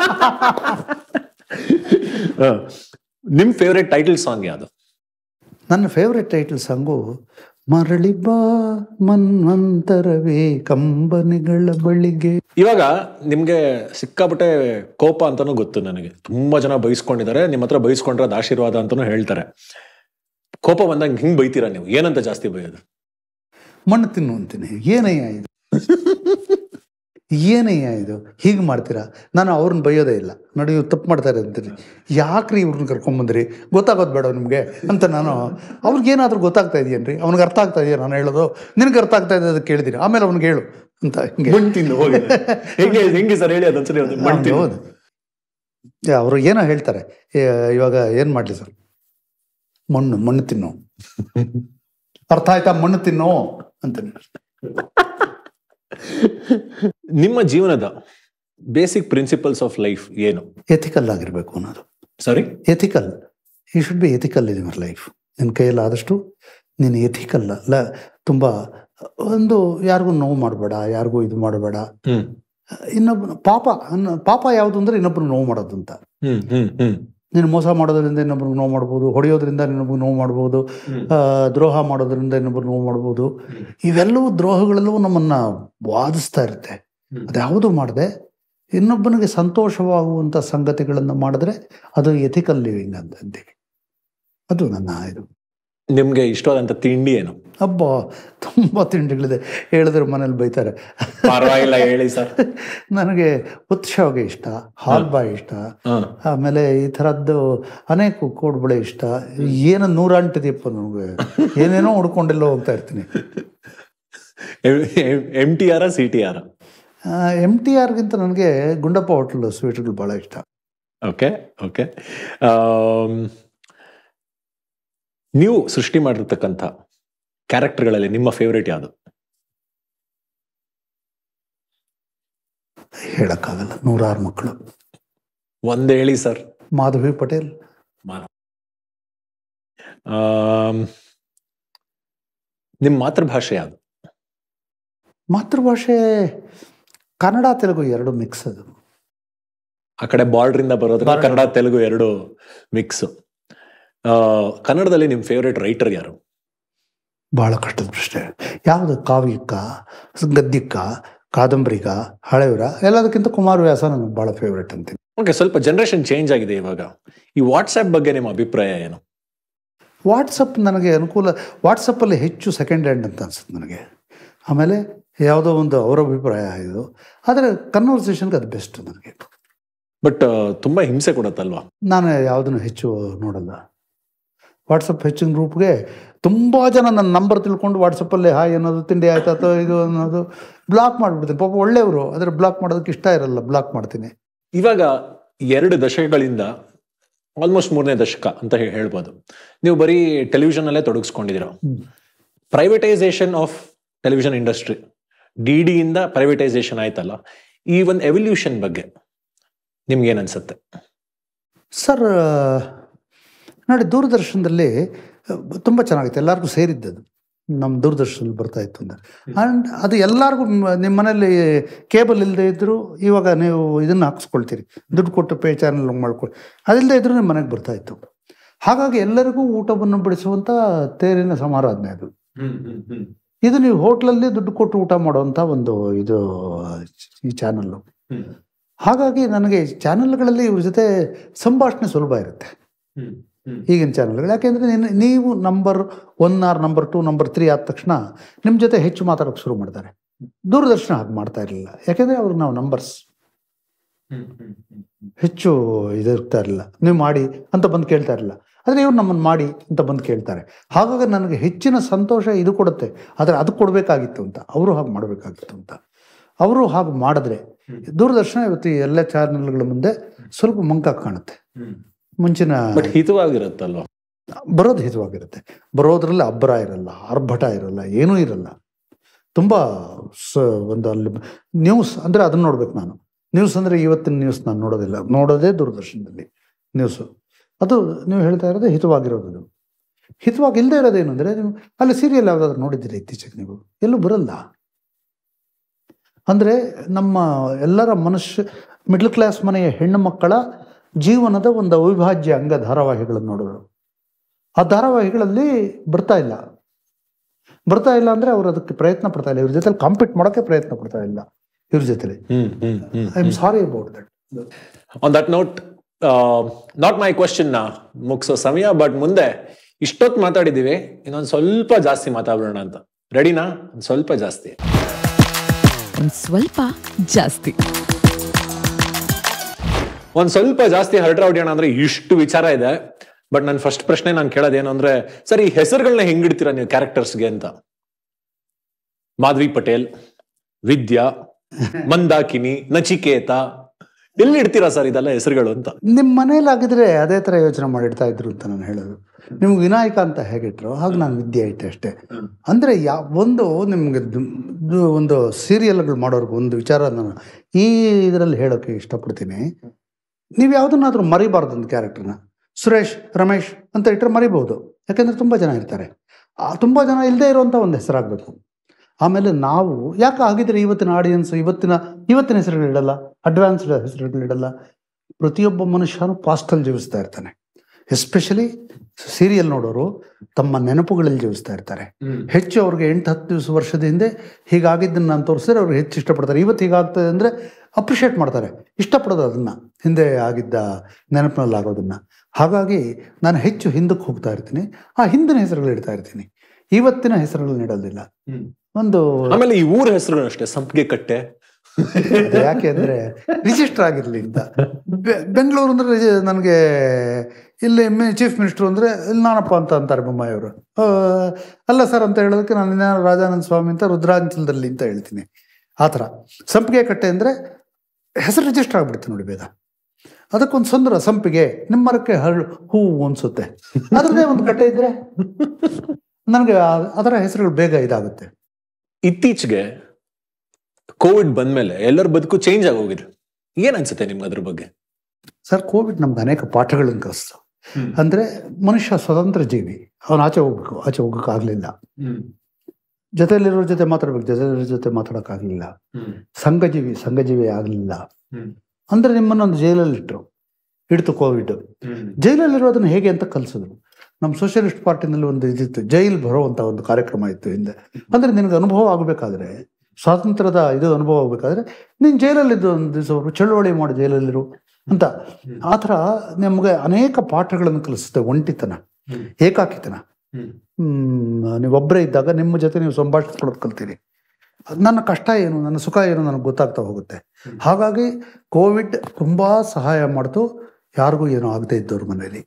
[SPEAKER 2] ಹ. ನಿಮ್ ಫೇವ್ರೇಟ್ ಟೈಟಲ್ ಸಾಂಗ್ ಯಾವುದು
[SPEAKER 1] ನನ್ನ ಫೇವ್ರೆಟ್ ಟೈಟಲ್ ಸಾಂಗು ಮರಳಿ ಬಾ ಮನ್ವಂತರವೇ ಕಂಬನಿಗಳ ಬಳಿಗೆ
[SPEAKER 2] ಇವಾಗ ನಿಮ್ಗೆ ಸಿಕ್ಕಾಪಟ್ಟೆ ಕೋಪ ಅಂತಾನು ಗೊತ್ತು ನನಗೆ ತುಂಬಾ ಜನ ಬೈಸ್ಕೊಂಡಿದ್ದಾರೆ ನಿಮ್ಮ ಹತ್ರ ಬೈಸ್ಕೊಂಡ್ರೆ ಅದು ಆಶೀರ್ವಾದ ಅಂತಾನು ಹೇಳ್ತಾರೆ ಕೋಪ ಬಂದಾಗ ಹಿಂಗ್ ಬೈತೀರಾ ನೀವು ಏನಂತ ಜಾಸ್ತಿ ಬೈಯೋದು
[SPEAKER 1] ಮಣ್ಣು ತಿನ್ನು ಅಂತೀನಿ ಏನಯ್ಯ ಇದು ಏನಯ್ಯ ಇದು ಹೀಗೆ ಮಾಡ್ತೀರಾ ನಾನು ಅವ್ರನ್ನ ಬೈಯೋದೇ ಇಲ್ಲ ನೋಡಿ ಇವ್ರು ತಪ್ಪು ಮಾಡ್ತಾರೆ ಅಂತೀನಿ ಯಾಕ್ರಿ ಇವ್ರನ್ನ ಕರ್ಕೊಂಬಂದ್ರಿ ಗೊತ್ತಾಗೋದು ಬೇಡ ನಿಮಗೆ ಅಂತ ನಾನು ಅವ್ರಿಗೇನಾದ್ರೂ ಗೊತ್ತಾಗ್ತಾ ಇದೆಯೇನ್ರಿ ಅವ್ನಿಗೆ ಅರ್ಥ ಆಗ್ತಾ ಇದೆಯಾ ನಾನು ಹೇಳೋದು ನಿನಗೆ ಅರ್ಥ ಆಗ್ತಾ ಇದೆ ಅದಕ್ಕೆ ಕೇಳಿದಿರಿ ಆಮೇಲೆ ಅವ್ನಿಗೆ ಹೇಳು ಅಂತ ಹಿಂಗೆ
[SPEAKER 2] ಮಣ್ ತಿಂದು ಹೋಗಿ ಹೆಂಗೆ ಹೆಂಗೆ ಸರ್ ಹೇಳಿ ಅದೊಂದ್ಸರಿ ಒಂದು ಮಣ್ ತಿಂದು
[SPEAKER 1] ಹೌದು ಅವರು ಏನೋ ಹೇಳ್ತಾರೆ ಏ, ಇವಾಗ ಏನು ಮಾಡಲಿ ಸರ್ ಮಣ್ಣು ಮಣ್ಣು ತಿನ್ನು ಅರ್ಥ ಆಯ್ತಾ ಮಣ್ಣು ತಿನ್ನು ಅಂತೀನಿ
[SPEAKER 2] ನಿಮ್ಮ ಜೀವನದ ಬೇಸಿಕ್ ಪ್ರಿನ್ಸಿಪಲ್ಸ್ ಆಫ್ ಲೈಫ್ ಏನು
[SPEAKER 1] ಎಥಿಕಲ್ ಆಗಿರಬೇಕು ಅನ್ನೋದು
[SPEAKER 2] sorry
[SPEAKER 1] ethical you should be ethical in your life ನಿನ್ನ ಕೈಯಲ್ಲಿ ಆದಷ್ಟು ನೀನು ಎಥಿಕಲ್ ಅಲ್ಲ ತುಂಬ ಒಂದು ಯಾರಿಗೂ ನೋವು ಮಾಡಬೇಡ ಯಾರಿಗೂ ಇದು ಮಾಡಬೇಡ
[SPEAKER 2] ಹ್ಮ್
[SPEAKER 1] ಇನ್ನೊಬ್ಬ ಪಾಪ ಅನ್ನ ಪಾಪ ಯಾವುದು ಅಂದರೆ ಇನ್ನೊಬ್ಬರು ನೋವು ಮಾಡೋದು ಅಂತ
[SPEAKER 2] ಹ್ಮ್ ಹ್ಮ್ ಹ್ಮ್
[SPEAKER 1] ನೀನು ಮೋಸ ಮಾಡೋದ್ರಿಂದ ಇನ್ನೊಬ್ರಿಗೆ ನೋವು ಮಾಡ್ಬೋದು ಹೊಡೆಯೋದ್ರಿಂದ ಇನ್ನೊಬ್ರಿಗೆ ನೋವು ಮಾಡ್ಬೋದು ಆ, ದ್ರೋಹ ಮಾಡೋದ್ರಿಂದ ಇನ್ನೊಬ್ರು ನೋವು ಮಾಡ್ಬೋದು ಇವೆಲ್ಲವೂ ದ್ರೋಹಗಳೆಲ್ಲವೂ ನಮ್ಮನ್ನ ವಾದಿಸ್ತಾ ಇರುತ್ತೆ ಅದ್ಯಾವುದು ಮಾಡದೆ ಇನ್ನೊಬ್ಬನಿಗೆ ಸಂತೋಷವಾಗುವಂಥ ಸಂಗತಿಗಳನ್ನು ಮಾಡಿದ್ರೆ ಅದು ಎಥಿಕಲ್ ಲಿವಿಂಗ್ ಅಂತ ಅಂತೀವಿ ಅದು ನನ್ನ ಇದು
[SPEAKER 2] ನಿಮ್ಗೆ ಇಷ್ಟವಾದಂತ ತಿಂಡಿ ಏನು
[SPEAKER 1] ಹಬ್ಬ ತುಂಬ ತಿಂಡಿಗಳಿದೆ ಹೇಳಿದ್ರೆ ಮನೇಲಿ ಬೈತಾರೆ
[SPEAKER 2] ಪರವಾಗಿಲ್ಲ ಹೇಳಿ ಸರ್
[SPEAKER 1] ನನಗೆ ಉತ್ಸವಗೆ ಇಷ್ಟ ಹಾಲ್ಬಾಯಿ ಇಷ್ಟ ಆಮೇಲೆ ಈ ಥರದ್ದು ಅನೇಕ ಕೋಡ್ಬಳೆ ಇಷ್ಟ ಏನು ನೂರಾಂಟಿದೆಯಪ್ಪ ನನಗೆ ಏನೇನೋ ಹುಡ್ಕೊಂಡೆಲ್ಲ ಹೋಗ್ತಾ ಇರ್ತೀನಿ
[SPEAKER 2] M T R C T R
[SPEAKER 1] M T ಆರ್ಗಿಂತ ನನಗೆ ಗುಂಡಪ್ಪ ಹೋಟ್ಲ್ ಸ್ವೀಟ್ಗಳು ಭಾಳ ಇಷ್ಟ
[SPEAKER 2] ಓಕೆ ಓಕೆ ನೀವು ಸೃಷ್ಟಿ ಮಾಡಿರ್ತಕ್ಕಂಥ ಕ್ಯಾರೆಕ್ಟರ್ಗಳಲ್ಲಿ ನಿಮ್ಮ ಫೇವ್ರೇಟ್ ಯಾವುದು
[SPEAKER 1] ಹೇಳೋಕ್ಕಾಗಲ್ಲ ನೂರಾರು ಮಕ್ಕಳು
[SPEAKER 2] ಒಂದ್ ಹೇಳಿ ಸರ್
[SPEAKER 1] ಮಾಧವಿ ಪಟೇಲ್
[SPEAKER 2] ನಿಮ್ಮ ಮಾತೃಭಾಷೆ ಯಾವುದು
[SPEAKER 1] ಮಾತೃಭಾಷೆ ಕನ್ನಡ ತೆಲುಗು ಎರಡು ಮಿಕ್ಸ್ ಅದು
[SPEAKER 2] ಆ ಕಡೆ ಬಾರ್ಡರ್ ಇಂದ ಬರೋದ್ರ
[SPEAKER 1] Border.
[SPEAKER 2] ಕನ್ನಡ ತೆಲುಗು ಎರಡು ಮಿಕ್ಸ್ ಕನ್ನಡದಲ್ಲಿ ನಿಮ್ಮ ಫೇವ್ರೇಟ್ ರೈಟರ್ ಯಾರು
[SPEAKER 1] ಬಹಳ ಕಷ್ಟದ ಪ್ರಶ್ನೆ ಯಾವುದು ಕಾವ್ಯಕ್ಕ ಗದ್ಯಕ್ಕ ಕಾದಂಬರಿಗ ಹಳೆಯವರ ಎಲ್ಲದಕ್ಕಿಂತ ಕುಮಾರವ್ಯಾಸ ನನಗೆ ಭಾಳ ಫೇವ್ರೇಟ್ ಅಂತೀನಿ
[SPEAKER 2] ಓಕೆ ಸ್ವಲ್ಪ ಜನರೇಷನ್ ಚೇಂಜ್ ಆಗಿದೆ ಇವಾಗ ಈ ವಾಟ್ಸ್ಆಪ್ ಬಗ್ಗೆ ನಿಮ್ಮ ಅಭಿಪ್ರಾಯ ಏನು
[SPEAKER 1] ವಾಟ್ಸಪ್ ನನಗೆ ಅನುಕೂಲ ವಾಟ್ಸಪ್ಪಲ್ಲಿ ಹೆಚ್ಚು ಸೆಕೆಂಡ್ ಹ್ಯಾಂಡ್ ಅಂತ ಅನ್ಸುತ್ತೆ ನನಗೆ ಆಮೇಲೆ ಯಾವುದೋ ಒಂದು ಅವರ ಅಭಿಪ್ರಾಯ ಇದು ಆದರೆ ಕನ್ವರ್ಸೇಷನ್ಗೆ ಅದು ಬೆಸ್ಟ್ ನನಗೆ
[SPEAKER 2] ಬಟ್ ತುಂಬಾ ಹಿಂಸೆ ಕೊಡತ್ತಲ್ವಾ
[SPEAKER 1] ನಾನು ಯಾವುದನ್ನು ಹೆಚ್ಚು ನೋಡಲ್ಲ ವಾಟ್ಸಪ್ ಹೆಚ್ಚಿನ ಗ್ರೂಪ್ಗೆ ತುಂಬ ಜನ ನನ್ನ ನಂಬರ್ ತಿಳ್ಕೊಂಡು ವಾಟ್ಸಪ್ಪಲ್ಲಿ ಹಾಯ್ ಅನ್ನೋದು ತಿಂಡಿ ಆಯ್ತು ಅಥವಾ ಇದು ಅನ್ನೋದು ಬ್ಲಾಕ್ ಮಾಡಿಬಿಡ್ತೀನಿ ಪಾಪ ಒಳ್ಳೆಯವರು ಆದರೆ ಬ್ಲಾಕ್ ಮಾಡೋದಕ್ಕೆ ಇಷ್ಟ ಇರಲ್ಲ ಬ್ಲಾಕ್ ಮಾಡ್ತೀನಿ
[SPEAKER 2] ಇವಾಗ ಎರಡು ದಶಕಗಳಿಂದ ಆಲ್ಮೋಸ್ಟ್ ಮೂರನೇ ದಶಕ ಅಂತ ಹೇ- ಹೇಳ್ಬೋದು ನೀವು ಬರೀ ಟೆಲಿವಿಷನ್ ಅಲ್ಲೇ ತೊಡಗಿಸ್ಕೊಂಡಿದ್ದೀರ
[SPEAKER 1] hmm.
[SPEAKER 2] Privatisation of television industry D D ಇಂದ ಪ್ರೈವೇಟೈಸೇಷನ್ ಆಯ್ತಲ್ಲ ಈ ಒಂದು ಎವಲ್ಯೂಷನ್ ಬಗ್ಗೆ ನಿಮ್ಗೆ ಏನ್ ಅನ್ಸುತ್ತೆ
[SPEAKER 1] ಸರ್ ನೋಡಿ ದೂರದರ್ಶನದಲ್ಲಿ ತುಂಬ ಚೆನ್ನಾಗಿತ್ತು ಎಲ್ಲರಿಗೂ ಸೇರಿದ್ದದು ನಮ್ಮ ದೂರದರ್ಶನದಲ್ಲಿ ಬರ್ತಾ ಇತ್ತು ಅಂದರೆ ಆ್ಯಂಡ್ ಅದು ಎಲ್ಲರಿಗೂ ನಿಮ್ಮ ಮನೇಲಿ ಕೇಬಲ್ ಇಲ್ಲದೆ ಇದ್ದರೂ ಇವಾಗ ನೀವು ಇದನ್ನು ಹಾಕ್ಸ್ಕೊಳ್ತೀರಿ ದುಡ್ಡು ಕೊಟ್ಟು ಪೇ ಚಾನಲ್ ಮಾಡ್ಕೊಳ್ಳಿ ಅದಿಲ್ಲದೆ ಇದ್ರೂ ನಿಮ್ಮ ಮನೆಗೆ ಬರ್ತಾ ಇತ್ತು ಹಾಗಾಗಿ ಎಲ್ಲರಿಗೂ ಊಟವನ್ನು ಬಿಡಿಸುವಂಥ ತೇರಿನ ಸಮಾರಾಧನೆ ಅದು ಇದು ನೀವು ಹೋಟ್ಲಲ್ಲಿ ದುಡ್ಡು ಕೊಟ್ಟು ಊಟ ಮಾಡುವಂಥ ಒಂದು ಇದು ಈ ಚಾನಲ್ಲು ಹಾಗಾಗಿ ನನಗೆ ಚಾನಲ್ಗಳಲ್ಲಿ ಇವ್ರ ಜೊತೆ ಸಂಭಾಷಣೆ ಸುಲಭ ಇರುತ್ತೆ ಈಗಿನ ಚಾನಲ್ಗಳು ಯಾಕೆಂದರೆ ನೀನು ನೀವು number one or number two number three ಆದ ತಕ್ಷಣ ನಿಮ್ಮ ಜೊತೆ ಹೆಚ್ಚು ಮಾತಾಡೋಕೆ ಶುರು ಮಾಡ್ತಾರೆ ದೂರದರ್ಶನ ಹಾಗೆ ಮಾಡ್ತಾ ಇರಲಿಲ್ಲ ಯಾಕೆಂದರೆ ಅವ್ರಿಗೆ ನಾವು ನಂಬರ್ಸ್ ಹೆಚ್ಚು ಇದಿರ್ತಾ ಇರಲಿಲ್ಲ ನೀವು ಮಾಡಿ ಅಂತ ಬಂದು ಕೇಳ್ತಾ ಇರಲಿಲ್ಲ ಆದರೆ ಇವ್ರು ನಮ್ಮನ್ನು ಮಾಡಿ ಅಂತ ಬಂದು ಕೇಳ್ತಾರೆ ಹಾಗಾಗಿ ನನಗೆ ಹೆಚ್ಚಿನ ಸಂತೋಷ ಇದು ಕೊಡುತ್ತೆ ಆದರೆ ಅದು ಕೊಡಬೇಕಾಗಿತ್ತು ಅಂತ ಅವರು ಹಾಗೆ ಮಾಡಬೇಕಾಗಿತ್ತು ಅಂತ ಅವರು ಹಾಗೆ ಮಾಡಿದ್ರೆ ದೂರದರ್ಶನ ಇವತ್ತು ಈ ಎಲ್ಲ ಚಾನಲ್ಗಳ ಮುಂದೆ ಸ್ವಲ್ಪ ಮಂಕ ಕಾಣುತ್ತೆ ಮುಂಚಿನ
[SPEAKER 2] ಬಟ್ ಹಿತವಾಗಿರುತ್ತಲ್ವಾ
[SPEAKER 1] ಬರೋದು ಹಿತವಾಗಿರುತ್ತೆ ಬರೋದ್ರಲ್ಲಿ ಅಬ್ಬರ ಇರಲ್ಲ ಆರ್ಭಟ ಇರಲ್ಲ ಏನೂ ಇರಲ್ಲ ತುಂಬ ಸ ಒಂದು ಅಲ್ಲಿ ನ್ಯೂಸ್ ಅಂದರೆ ಅದನ್ನ ನೋಡ್ಬೇಕು ನಾನು ನ್ಯೂಸ್ ಅಂದರೆ ಇವತ್ತಿನ ನ್ಯೂಸ್ ನಾನು ನೋಡೋದಿಲ್ಲ ನೋಡೋದೇ ದೂರದರ್ಶನದಲ್ಲಿ ನ್ಯೂಸು ಅದು ನೀವು ಹೇಳ್ತಾ ಇರೋದು ಹಿತವಾಗಿರೋದು ಅದು ಹಿತವಾಗಿ ಇಲ್ಲದೆ ಇರೋದೇನು ಅಂದರೆ ನೀವು ಅಲ್ಲಿ ಸೀರಿಯಲ್ ಯಾವುದಾದ್ರು ನೋಡಿದ್ದೀರಿ ಇತ್ತೀಚೆಗೆ ನೀವು ಎಲ್ಲೂ ಬರಲ್ಲ ಅಂದರೆ ನಮ್ಮ ಎಲ್ಲರ ಮನುಷ್ಯ ಮಿಡ್ಲ್ ಕ್ಲಾಸ್ ಮನೆಯ ಹೆಣ್ಣು ಮಕ್ಕಳ ಜೀವನದ ಒಂದು ಅವಿಭಾಜ್ಯ ಅಂಗ ಧಾರಾವಾಹಿಗಳನ್ನು ನೋಡೋದು ಆ ಧಾರಾವಾಹಿಗಳಲ್ಲಿ ಬರ್ತಾ ಇಲ್ಲ ಬರ್ತಾ ಇಲ್ಲ ಅಂದ್ರೆ ಅವ್ರು ಅದಕ್ಕೆ ಪ್ರಯತ್ನ ಪಡ್ತಾ ಇಲ್ಲ ಇವ್ರ ಜೊತೆ ಕಾಂಪೀಟ್ ಮಾಡೋಕೆ ಪ್ರಯತ್ನ ಪಡ್ತಾ ಇಲ್ಲ ಇವ್ರ ಜೊತೆಲಿ
[SPEAKER 2] hmm hmm hmm
[SPEAKER 1] I am sorry about that
[SPEAKER 2] on that note not my question ನ ಮುಗಿಸೋ ಸಮಯ ಬಟ್ ಮುಂದೆ ಇಷ್ಟೊತ್ತು ಮಾತಾಡಿದೀವಿ ಇನ್ನೊಂದು ಸ್ವಲ್ಪ ಜಾಸ್ತಿ ಮಾತಾಡೋಣ ಅಂತ ರೆಡಿನಾ ಒಂದ್ ಸ್ವಲ್ಪ ಜಾಸ್ತಿ
[SPEAKER 4] ಒಂದ್ ಸ್ವಲ್ಪ ಜಾಸ್ತಿ
[SPEAKER 2] ಒಂದ್ ಸ್ವಲ್ಪ ಜಾಸ್ತಿ ಹರಟ ಹೊಡಿಯೋಣ ಅಂದ್ರೆ ಇಷ್ಟು ವಿಚಾರ ಇದೆ ಬಟ್ ನನ್ನ ಫಸ್ಟ್ ಪ್ರಶ್ನೆ ನಾನು ಕೇಳೋದೇನು ಅಂದ್ರೆ ಸರ್ ಈ ಹೆಸರುಗಳನ್ನ ಹೆಂಗಿಡ್ತೀರಾ ನೀವು ಕ್ಯಾರೆಕ್ಟರ್ಸ್ಗೆ ಅಂತ ಮಾಧವಿ ಪಟೇಲ್ ವಿದ್ಯಾ ಮಂದಾಕಿನಿ ನಚಿಕೇತ ಎಲ್ಲಿ ಇಡ್ತೀರಾ ಸರ್ ಇದೆಲ್ಲ ಹೆಸರುಗಳು ಅಂತ
[SPEAKER 1] ನಿಮ್ಮ ಮನೇಲಿ ಆಗಿದ್ರೆ ಅದೇ ಥರ ಯೋಚನೆ ಮಾಡಿಡ್ತಾ ಇದ್ರು ಅಂತ ನಾನು ಹೇಳೋದು ನಿಮ್ಗೆ ವಿನಾಯಕ ಅಂತ ಹೇಗಿಟ್ರು ಹಾಗೆ ನಾನು ವಿದ್ಯೆ ಇಟ್ಟೆ ಅಷ್ಟೇ ಅಂದರೆ ಯಾ ಒಂದು ನಿಮ್ಗೆ ದು- ದು- ಒಂದು ಸೀರಿಯಲ್ಗಳು ಮಾಡೋರ್ಗು ಒಂದು ವಿಚಾರ ನಾನು ಈ ಇದರಲ್ಲಿ ಹೇಳೋಕ್ಕೆ ಇಷ್ಟಪಡ್ತೀನಿ ನೀವು ಯಾವುದನ್ನಾದ್ರೂ ಮರಿಬಾರ್ದು ಒಂದು ಕ್ಯಾರೆಕ್ಟರ್ನ ಸುರೇಶ್ ರಮೇಶ್ ಅಂತ ಇಟ್ಟರೆ ಮರಿಬಹುದು ಯಾಕೆಂದರೆ ತುಂಬ ಜನ ಇರ್ತಾರೆ ಆ ತುಂಬ ಜನ ಇಲ್ಲದೆ ಇರುವಂಥ ಒಂದು ಹೆಸರಾಗಬೇಕು ಆಮೇಲೆ ನಾವು ಯಾಕೆ ಆಗಿದ್ರೆ ಇವತ್ತಿನ ಆಡಿಯನ್ಸ್ ಇವತ್ತಿನ ಇವತ್ತಿನ ಹೆಸರುಗಳಿಡಲ್ಲ ಅಡ್ವಾನ್ಸ್ಡ್ ಹೆಸರುಗಳಿಡಲ್ಲ ಪ್ರತಿಯೊಬ್ಬ ಮನುಷ್ಯನು ಪಾಸ್ಟಲ್ಲಿ ಜೀವಿಸ್ತಾ ಇರ್ತಾನೆ ಎಸ್ಪೆಷಲಿ ಸೀರಿಯಲ್ ನೋಡೋರು ತಮ್ಮ ನೆನಪುಗಳಲ್ಲಿ ಜೀವಿಸ್ತಾ ಇರ್ತಾರೆ ಹೆಚ್ಚು ಅವ್ರಿಗೆ ಎಂಟು ಹತ್ತು ದಿವಸ ವರ್ಷದ ಹಿಂದೆ ಹೀಗಾಗಿದ್ದನ್ನು ನಾನು ತೋರಿಸಿದ್ರೆ ಅವ್ರಿಗೆ ಹೆಚ್ಚು ಇಷ್ಟಪಡ್ತಾರೆ ಇವತ್ತು ಹೀಗಾಗ್ತದೆ ಅಂದರೆ ಅಪ್ರಿಷಿಯೇಟ್ ಮಾಡ್ತಾರೆ ಇಷ್ಟಪಡೋದು ಅದನ್ನ ಹಿಂದೆ ಆಗಿದ್ದ ನೆನಪಿನಲ್ಲಿ ಆಗೋದನ್ನ ಹಾಗಾಗಿ ನಾನು ಹೆಚ್ಚು ಹಿಂದಕ್ಕೆ ಹೋಗ್ತಾ ಇರ್ತೀನಿ ಆ ಹಿಂದಿನ ಹೆಸರುಗಳು ಇಡ್ತಾ ಇರ್ತೀನಿ ಇವತ್ತಿನ ಹೆಸರುಗಳನ್ನ ಇಡೋದಿಲ್ಲ ಒಂದು
[SPEAKER 2] ಆಮೇಲೆ ಈ ಊರ ಹೆಸರು ಅಷ್ಟೇ ಸಂಪಿಗೆ ಕಟ್ಟೆ
[SPEAKER 1] ಅದು ಯಾಕೆ ಅಂದ್ರೆ ರಿಜಿಸ್ಟರ್ ಆಗಿರ್ಲಿ ಅಂತ ಬೆ- ಬೆಂಗಳೂರು ಅಂದ್ರೆ ರಿಜಿ- ನನಗೆ ಇಲ್ಲಿ ಚೀಫ್ ಮಿನಿಸ್ಟರ್ ಅಂದ್ರೆ ಇಲ್ಲಿ ನಾನಪ್ಪ ಅಂತ ಅಂತಾರೆ ಬೊಮ್ಮಾಯಿಯವರು ಆ, ಅಲ್ಲ ಸರ್ ಅಂತ ಹೇಳೋದಕ್ಕೆ ನಾನು ಇನ್ಯಾರು ರಾಜಾನಂದ ಸ್ವಾಮಿ ಅಂತ ರುದ್ರಾಂಚಲದಲ್ಲಿ ಅಂತ ಹೇಳ್ತೀನಿ ಆ ಥರ ಸಂಪಿಗೆ ಕಟ್ಟೆ ಅಂದ್ರೆ ಹೆಸರು ರಿಜಿಸ್ಟರ್ ಆಗ್ಬಿಡುತ್ತೆ ನೋಡಿ ಬೇಗ ಅದಕ್ಕೊಂದು ಸುಂದರ ಸಂಪಿಗೆ ನಿಮ್ಮ ಮರಕ್ಕೆ ಹರಳು ಹೂವು ಅನ್ಸುತ್ತೆ ಅದರದೇ ಒಂದು ಕಟ್ಟೆ ಇದ್ರೆ ನನಗೆ ಆ- ಅದರ ಹೆಸರುಗಳು ಬೇಗ ಇದಾಗುತ್ತೆ
[SPEAKER 2] ಇತ್ತೀಚೆಗೆ ಕೋವಿಡ್ ಬಂದ್ಮೇಲೆ ಎಲ್ಲರ ಬದುಕು ಚೇಂಜ್ ಆಗೋಗಿದೆ ಏನ್ ಅನ್ಸುತ್ತೆ ನಿಮ್ಗೆ ಅದ್ರ ಬಗ್ಗೆ
[SPEAKER 1] ಸರ್ ಕೋವಿಡ್ ನಮ್ಗೆ ಅನೇಕ ಪಾಠಗಳನ್ನು ಕಲಿಸ್ತು ಅಂದ್ರೆ ಮನುಷ್ಯ ಸ್ವತಂತ್ರ ಜೀವಿ ಅವನು ಆಚೆ ಹೋಗ್ಬೇಕು ಆಚೆ ಹೋಗಕ್ ಆಗ್ಲಿಲ್ಲ ಜೊತೆಲಿರೋರ ಜೊತೆ ಮಾತಾಡ್ಬೇಕು ಜೊತೆಲಿರೋ ಜೊತೆ ಮಾತಾಡಕ್ ಸಂಘಜೀವಿ ಸಂಘಜೀವಿ ಆಗ್ಲಿಲ್ಲ ಅಂದ್ರೆ ನಿಮ್ಮನ್ನ ಒಂದು ಜೈಲಲ್ಲಿ ಇಟ್ರು ಹಿಡಿತು ಕೋವಿಡ್ ಜೈಲಲ್ಲಿರೋದನ್ನ ಹೇಗೆ ಅಂತ ಕಲಿಸಿದ್ರು ನಮ್ಮ ಸೋಷಿಯಲಿಸ್ಟ್ ಪಾರ್ಟಿನಲ್ಲಿ ಒಂದು ಇದಿತ್ತು ಜೈಲ್ ಬರುವಂತ ಒಂದು ಕಾರ್ಯಕ್ರಮ ಇತ್ತು ಹಿಂದೆ ಅಂದ್ರೆ ನಿನಗೆ ಅನುಭವ ಆಗಬೇಕಾದ್ರೆ ಸ್ವಾತಂತ್ರ್ಯದ ಇದು ಅನುಭವ ಆಗಬೇಕಾದ್ರೆ ನೀನ್ ಜೈಲಲ್ಲಿದ್ದು ಒಂದು ದಿವಸ ಅವರು ಚಳುವಳಿ ಮಾಡಿ ಜೈಲಲ್ಲಿರು ಅಂತ ಆ ಥರ ನಮ್ಗೆ ಅನೇಕ ಪಾಠಗಳನ್ನು ಕಲಿಸುತ್ತೆ ಒಂಟಿತನ ಏಕಾಕಿತನ ಹ್ಮ್ ನೀವೊಬ್ಬರೇ ಇದ್ದಾಗ ನಿಮ್ಮ ಜೊತೆ ನೀವು ಸಂಭಾಷಿಸ್ಕೊಳ್ಳೋದು ಕಲ್ತೀರಿ ಅದ್ ನನ್ನ ಕಷ್ಟ ಏನು ನನ್ನ ಸುಖ ಏನು ನನಗೆ ಗೊತ್ತಾಗ್ತಾ ಹೋಗುತ್ತೆ ಹಾಗಾಗಿ ಕೋವಿಡ್ ತುಂಬಾ ಸಹಾಯ ಮಾಡ್ತು ಯಾರಿಗೂ ಏನೂ ಆಗದೆ ಇದ್ದವ್ರ ಮನೇಲಿ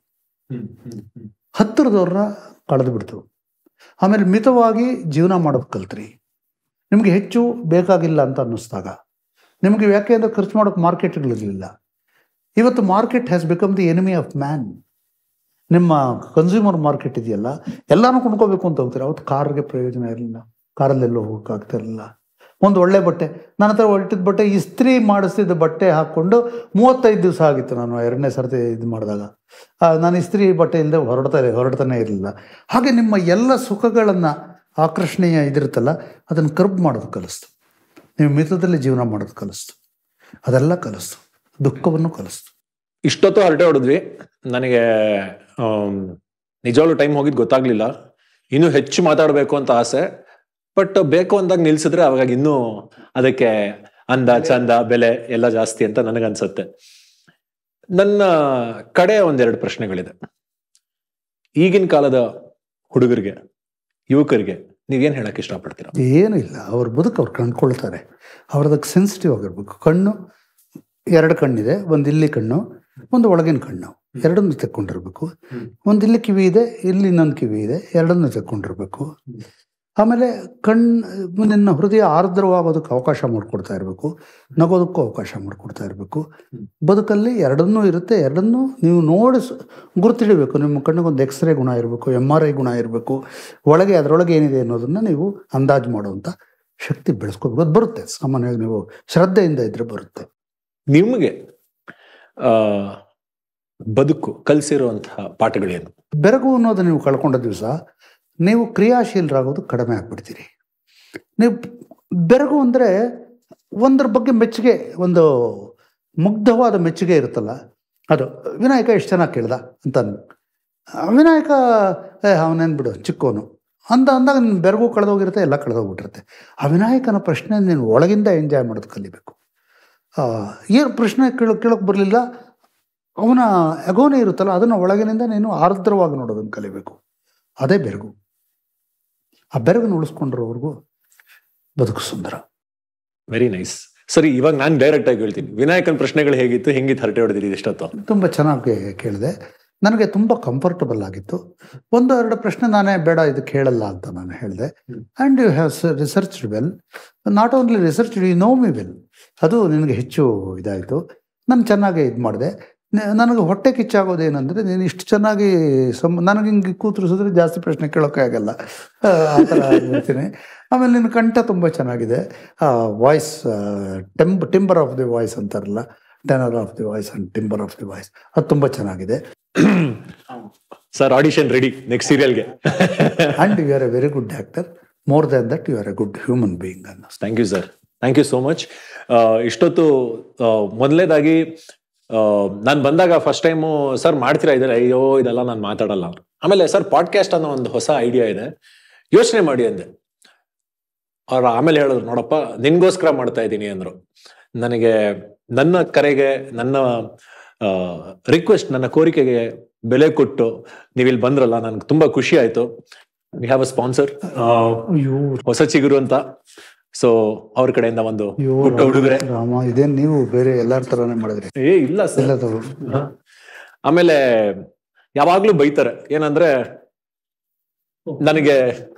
[SPEAKER 1] ಹತ್ತಿರದವ್ರನ್ನ ಕಳೆದು ಬಿಡ್ತು ಆಮೇಲೆ ಮಿತವಾಗಿ ಜೀವನ ಮಾಡೋದು ಕಲ್ತ್ರಿ ನಿಮ್ಗೆ ಹೆಚ್ಚು ಬೇಕಾಗಿಲ್ಲ ಅಂತ ಅನ್ನಿಸ್ದಾಗ ನಿಮಗೆ ಯಾಕೆ ಅಂದ್ರೆ ಖರ್ಚು ಮಾಡೋಕೆ ಮಾರ್ಕೆಟ್ಗಳಿರಲಿಲ್ಲ ಇವತ್ತು market has become the enemy of man ನಿಮ್ಮ ಕನ್ಸ್ಯೂಮರ್ ಮಾರ್ಕೆಟ್ ಇದೆಯಲ್ಲ ಎಲ್ಲಾನು ಕೊಂಡ್ಕೋಬೇಕು ಅಂತ ಹೋಗ್ತಾರೆ ಅವತ್ತು ಕಾರ್ಗೆ ಪ್ರಯೋಜನ ಇರಲಿಲ್ಲ ಕಾರಲ್ಲೆಲ್ಲೋ ಹೋಗಕ್ಕಾಗ್ತಾ ಇರಲಿಲ್ಲ ಒಂದು ಒಳ್ಳೆ ಬಟ್ಟೆ ನನ್ನ ಹತ್ರ ಹೊರಟಿದ್ದ ಬಟ್ಟೆ ಇಸ್ತ್ರಿ ಮಾಡಿಸಿದ ಬಟ್ಟೆ ಹಾಕ್ಕೊಂಡು ಮೂವತ್ತೈದು ದಿವಸ ಆಗಿತ್ತು ನಾನು ಎರಡನೇ ಸರ್ತಿ ಇದು ಮಾಡಿದಾಗ ಆ, ನಾನು ಇಸ್ತ್ರಿ ಬಟ್ಟೆ ಇಲ್ಲದೆ ಹೊರಡ್ತಾ ಹೊರಡ್ತಾನೆ ಇರಲಿಲ್ಲ ಹಾಗೆ ನಿಮ್ಮ ಎಲ್ಲ ಸುಖಗಳನ್ನು ಆಕರ್ಷಣೀಯ ಇದಿರುತ್ತಲ್ಲ ಅದನ್ನು ಕರ್ಬ್ ಮಾಡೋದು ಕಲಿಸ್ತು ನೀವು ಮಿತದಲ್ಲಿ ಜೀವನ ಮಾಡೋದು ಕಲಿಸ್ತು ಅದೆಲ್ಲ ಕಲಿಸ್ತು ದುಃಖವನ್ನು ಕಲಿಸ್ತು
[SPEAKER 2] ಇಷ್ಟೊತ್ತು ಹರಟೆ ಹೊಡೆದ್ವಿ ನನಗೆ ಆಮ್, ನಿಜವಾಗ್ಲೂ ಟೈಮ್ ಹೋಗಿದ್ ಗೊತ್ತಾಗ್ಲಿಲ್ಲ ಇನ್ನು ಹೆಚ್ಚು ಮಾತಾಡಬೇಕು ಅಂತ ಆಸೆ ಬಟ್ ಬೇಕು ಅಂದಾಗ ನಿಲ್ಸಿದ್ರೆ ಅವಾಗ ಇನ್ನೂ ಅದಕ್ಕೆ ಅಂದ ಚಂದ ಬೆಲೆ ಎಲ್ಲ ಜಾಸ್ತಿ ಅಂತ ನನಗನ್ಸುತ್ತೆ ನನ್ನ ಕಡೆ ಒಂದೆರಡು ಪ್ರಶ್ನೆಗಳಿದೆ ಈಗಿನ ಕಾಲದ ಹುಡುಗರಿಗೆ ಯುವಕರಿಗೆ ನೀವೇನ್ ಹೇಳಕ್ ಇಷ್ಟಪಡ್ತೀರಾ
[SPEAKER 1] ಏನೂ ಇಲ್ಲ ಅವ್ರ ಬದುಕು ಅವ್ರು ಕಂಡ್ಕೊಳ್ತಾರೆ ಅವ್ರದಕ್ಕೆ ಸೆನ್ಸಿಟಿವ್ ಆಗಿರ್ಬೇಕು ಕಣ್ಣು ಎರಡು ಕಣ್ಣಿದೆ ಒಂದು ಇಲ್ಲಿ ಕಣ್ಣು ಒಂದು ಒಳಗಿನ ಕಣ್ಣು ಎರಡನ್ನು ತೆಕ್ಕೊಂಡಿರ್ಬೇಕು ಒಂದು ಇಲ್ಲಿ ಕಿವಿ ಇದೆ ಇಲ್ಲಿ ಇನ್ನೊಂದು ಕಿವಿ ಇದೆ ಎರಡನ್ನು ತೆಕ್ಕೊಂಡಿರ್ಬೇಕು ಆಮೇಲೆ ಕಣ್ಣು ನಿನ್ನ ಹೃದಯ ಆರ್ದ್ರವಾಗೋದಕ್ಕೆ ಅವಕಾಶ ಮಾಡಿಕೊಡ್ತಾ ಇರಬೇಕು ನಗೋದಕ್ಕೂ ಅವಕಾಶ ಮಾಡಿಕೊಡ್ತಾ ಇರಬೇಕು ಬದುಕಲ್ಲಿ ಎರಡನ್ನೂ ಇರುತ್ತೆ ಎರಡನ್ನೂ ನೀವು ನೋಡಿ ಸ- ಗುರುತಿಡಬೇಕು ನಿಮ್ಮ ಕಣ್ಣಿಗೊಂದು ಎಕ್ಸ್ರೇ ಗುಣ ಇರಬೇಕು ಎಮ್ ಆರ್ ಐ ಗುಣ ಇರಬೇಕು ಒಳಗೆ ಅದರೊಳಗೆ ಏನಿದೆ ಅನ್ನೋದನ್ನ ನೀವು ಅಂದಾಜು ಮಾಡುವಂಥ ಶಕ್ತಿ ಬೆಳೆಸ್ಕೋಬೇಕು ಅದು ಬರುತ್ತೆ ಸಾಮಾನ್ಯವಾಗಿ ನೀವು ಶ್ರದ್ಧೆಯಿಂದ ಇದ್ರೆ ಬರುತ್ತೆ
[SPEAKER 2] ನಿಮ್ಗೆ ಆ ಬದುಕು ಕಲ್ಸಿರುವಂತಹ ಪಾಠಗಳೇನು
[SPEAKER 1] ಬೆರಗು ಅನ್ನೋದು ನೀವು ಕಳ್ಕೊಂಡ ದಿವಸ ನೀವು ಕ್ರಿಯಾಶೀಲರಾಗೋದು ಕಡಿಮೆ ಆಗ್ಬಿಡ್ತೀರಿ ನೀವು ಬೆರಗು ಅಂದರೆ ಒಂದರ ಬಗ್ಗೆ ಮೆಚ್ಚುಗೆ ಒಂದು ಮುಗ್ಧವಾದ ಮೆಚ್ಚುಗೆ ಇರುತ್ತಲ್ಲ ಅದು ವಿನಾಯಕ ಎಷ್ಟು ಚೆನ್ನಾಗಿ ಕೇಳ್ದ ಅಂತ ಅಂದ್ನು. ಆ, ವಿನಾಯಕ ಏ ಅವನೇನು ಬಿಡು ಚಿಕ್ಕವನು ಅಂತ ಅಂದಾಗ ನಿನ್ನ ಬೆರಗು ಕಳೆದೋಗಿರುತ್ತೆ ಎಲ್ಲ ಕಳೆದೋಗ್ಬಿಟ್ಟಿರುತ್ತೆ ಆ ವಿನಾಯಕನ ಪ್ರಶ್ನೆ ನೀನು ಒಳಗಿಂದ ಎಂಜಾಯ್ ಮಾಡೋದು ಕಲಿಬೇಕು ಏನು ಪ್ರಶ್ನೆ ಕೇಳೋ ಕೇಳೋಕೆ ಬರಲಿಲ್ಲ ಅವನ ಎಗೋನೆ ಇರುತ್ತಲ್ಲ ಅದನ್ನು ಒಳಗಿನಿಂದ ನೀನು ಆರ್ದ್ರವಾಗಿ ನೋಡೋದನ್ನು ಕಲಿಬೇಕು ಅದೇ ಬೆರಗು ಆ ಬೆರಗನ್ನು ಉಳಿಸ್ಕೊಂಡಿರೋವರೆಗೂ ಬದುಕು ಸುಂದರ
[SPEAKER 2] ವೆರಿ ನೈಸ್ ಸರಿ ಇವಾಗ ನಾನು ಡೈರೆಕ್ಟ್ ಆಗಿ ಹೇಳ್ತೀನಿ ವಿನಾಯಕನ್ ಪ್ರಶ್ನೆಗಳು ಹೇಗಿತ್ತು ಹೆಂಗಿತ್ತು ಹರಟೆ ಹೊಡೆದಿರಿ ಇಷ್ಟೊತ್ತು
[SPEAKER 1] ತುಂಬ ಚೆನ್ನಾಗಿ ಕೇಳಿದೆ ನನಗೆ ತುಂಬ ಕಂಫರ್ಟಬಲ್ ಆಗಿತ್ತು ಒಂದು ಎರಡು ಪ್ರಶ್ನೆ ನಾನೇ ಬೇಡ ಇದು ಕೇಳಲ್ಲ ಅಂತ ನಾನು ಹೇಳಿದೆ and you have research well not only research you know me well ಅದು ನಿನಗೆ ಹೆಚ್ಚು ಇದಾಯಿತು ನಾನು ಚೆನ್ನಾಗಿ ಇದು ಮಾಡಿದೆ ನನಗೆ ಹೊಟ್ಟೆ ಕಿಚ್ಚಾಗೋದೇನೆಂದರೆ ನೀನು ಇಷ್ಟು ಚೆನ್ನಾಗಿ ಸಂ ನನಗೆ ಹಿಂಗೆ ಕೂತ್ರಿಸಿದ್ರೆ ಜಾಸ್ತಿ ಪ್ರಶ್ನೆ ಕೇಳೋಕೆ ಆಗಲ್ಲ ಆ, ಆ ಥರ ಇರ್ತೀನಿ ಆಮೇಲೆ ನಿನ್ನ ಕಂಠ ತುಂಬ ಚೆನ್ನಾಗಿದೆ ವಾಯ್ಸ್ ಟೆಂಬ್ ಟಿಂಬರ್ ಆಫ್ ದಿ ವಾಯ್ಸ್ ಅಂತಾರಲ್ಲ tenor of the voice and timbre of the voice ಅದು ತುಂಬ ಚೆನ್ನಾಗಿದೆ
[SPEAKER 2] ಸರ್ ಆಡಿಷನ್ ರೆಡಿ ನೆಕ್ಸ್ಟ್ ಸೀರಿಯಲ್ಗೆ
[SPEAKER 1] and you are a very good actor more than that you are a good human being ಅನ್ನೋ
[SPEAKER 2] thank you sir thank you so much ಇಷ್ಟೊತ್ತು ಮೊದಲನೇದಾಗಿ ನಾನು ಬಂದಾಗ first time sir ಮಾಡ್ತೀರಾ ಇದ್ರೆ ಅಯ್ಯೋ ಇದೆಲ್ಲ ನಾನು ಮಾತಾಡಲ್ಲ ಆಮೇಲೆ ಸರ್ ಪಾಡ್ಕಾಸ್ಟ್ ಅನ್ನೋ ಒಂದು ಹೊಸ ಐಡಿಯಾ ಇದೆ ಯೋಚನೆ ಮಾಡಿ ಅಂದೆ ಅವ್ರು ಆಮೇಲೆ ಹೇಳಿದ್ರು ನೋಡಪ್ಪ ನಿನ್ಗೋಸ್ಕರ ಮಾಡ್ತಾ ಇದ್ದೀನಿ ಅಂದ್ರು ನನಗೆ ನನ್ನ ಕರೆಗೆ ನನ್ನ ರಿಕ್ವೆಸ್ಟ್ ನನ್ನ ಕೋರಿಕೆಗೆ ಬೆಲೆ ಕೊಟ್ಟು ನೀವು ಇಲ್ಲಿ ಬಂದ್ರಲ್ಲ ನನ್ಗೆ ತುಂಬಾ ಖುಷಿ ಆಯ್ತು ವಿ ಹ್ಯಾವ್ ಅ ಸ್ಪಾನ್ಸರ್
[SPEAKER 1] ಅಯ್ಯೋ
[SPEAKER 2] ಹೊಸ ಚಿಗುರು ಅಂತ ಸೊ ಅವ್ರ ಕಡೆಯಿಂದ ಒಂದು
[SPEAKER 1] ಅಯ್ಯೋ
[SPEAKER 2] ಪುಟ್ಟ ಉಡುಗೊರೆ
[SPEAKER 1] ರಾಮ ಇದೇನ್ ನೀವು ಬೇರೆ ಎಲ್ಲಾರ ತರಾನೇ ಮಾಡಿದ್ರಿ
[SPEAKER 2] ಏ ಇಲ್ಲ ಸರ್
[SPEAKER 1] ಎಲ್ಲ ತಗೋ
[SPEAKER 2] ಆಮೇಲೆ ಯಾವಾಗ್ಲೂ ಬೈತಾರೆ ಏನಂದ್ರೆ ನನಗೆ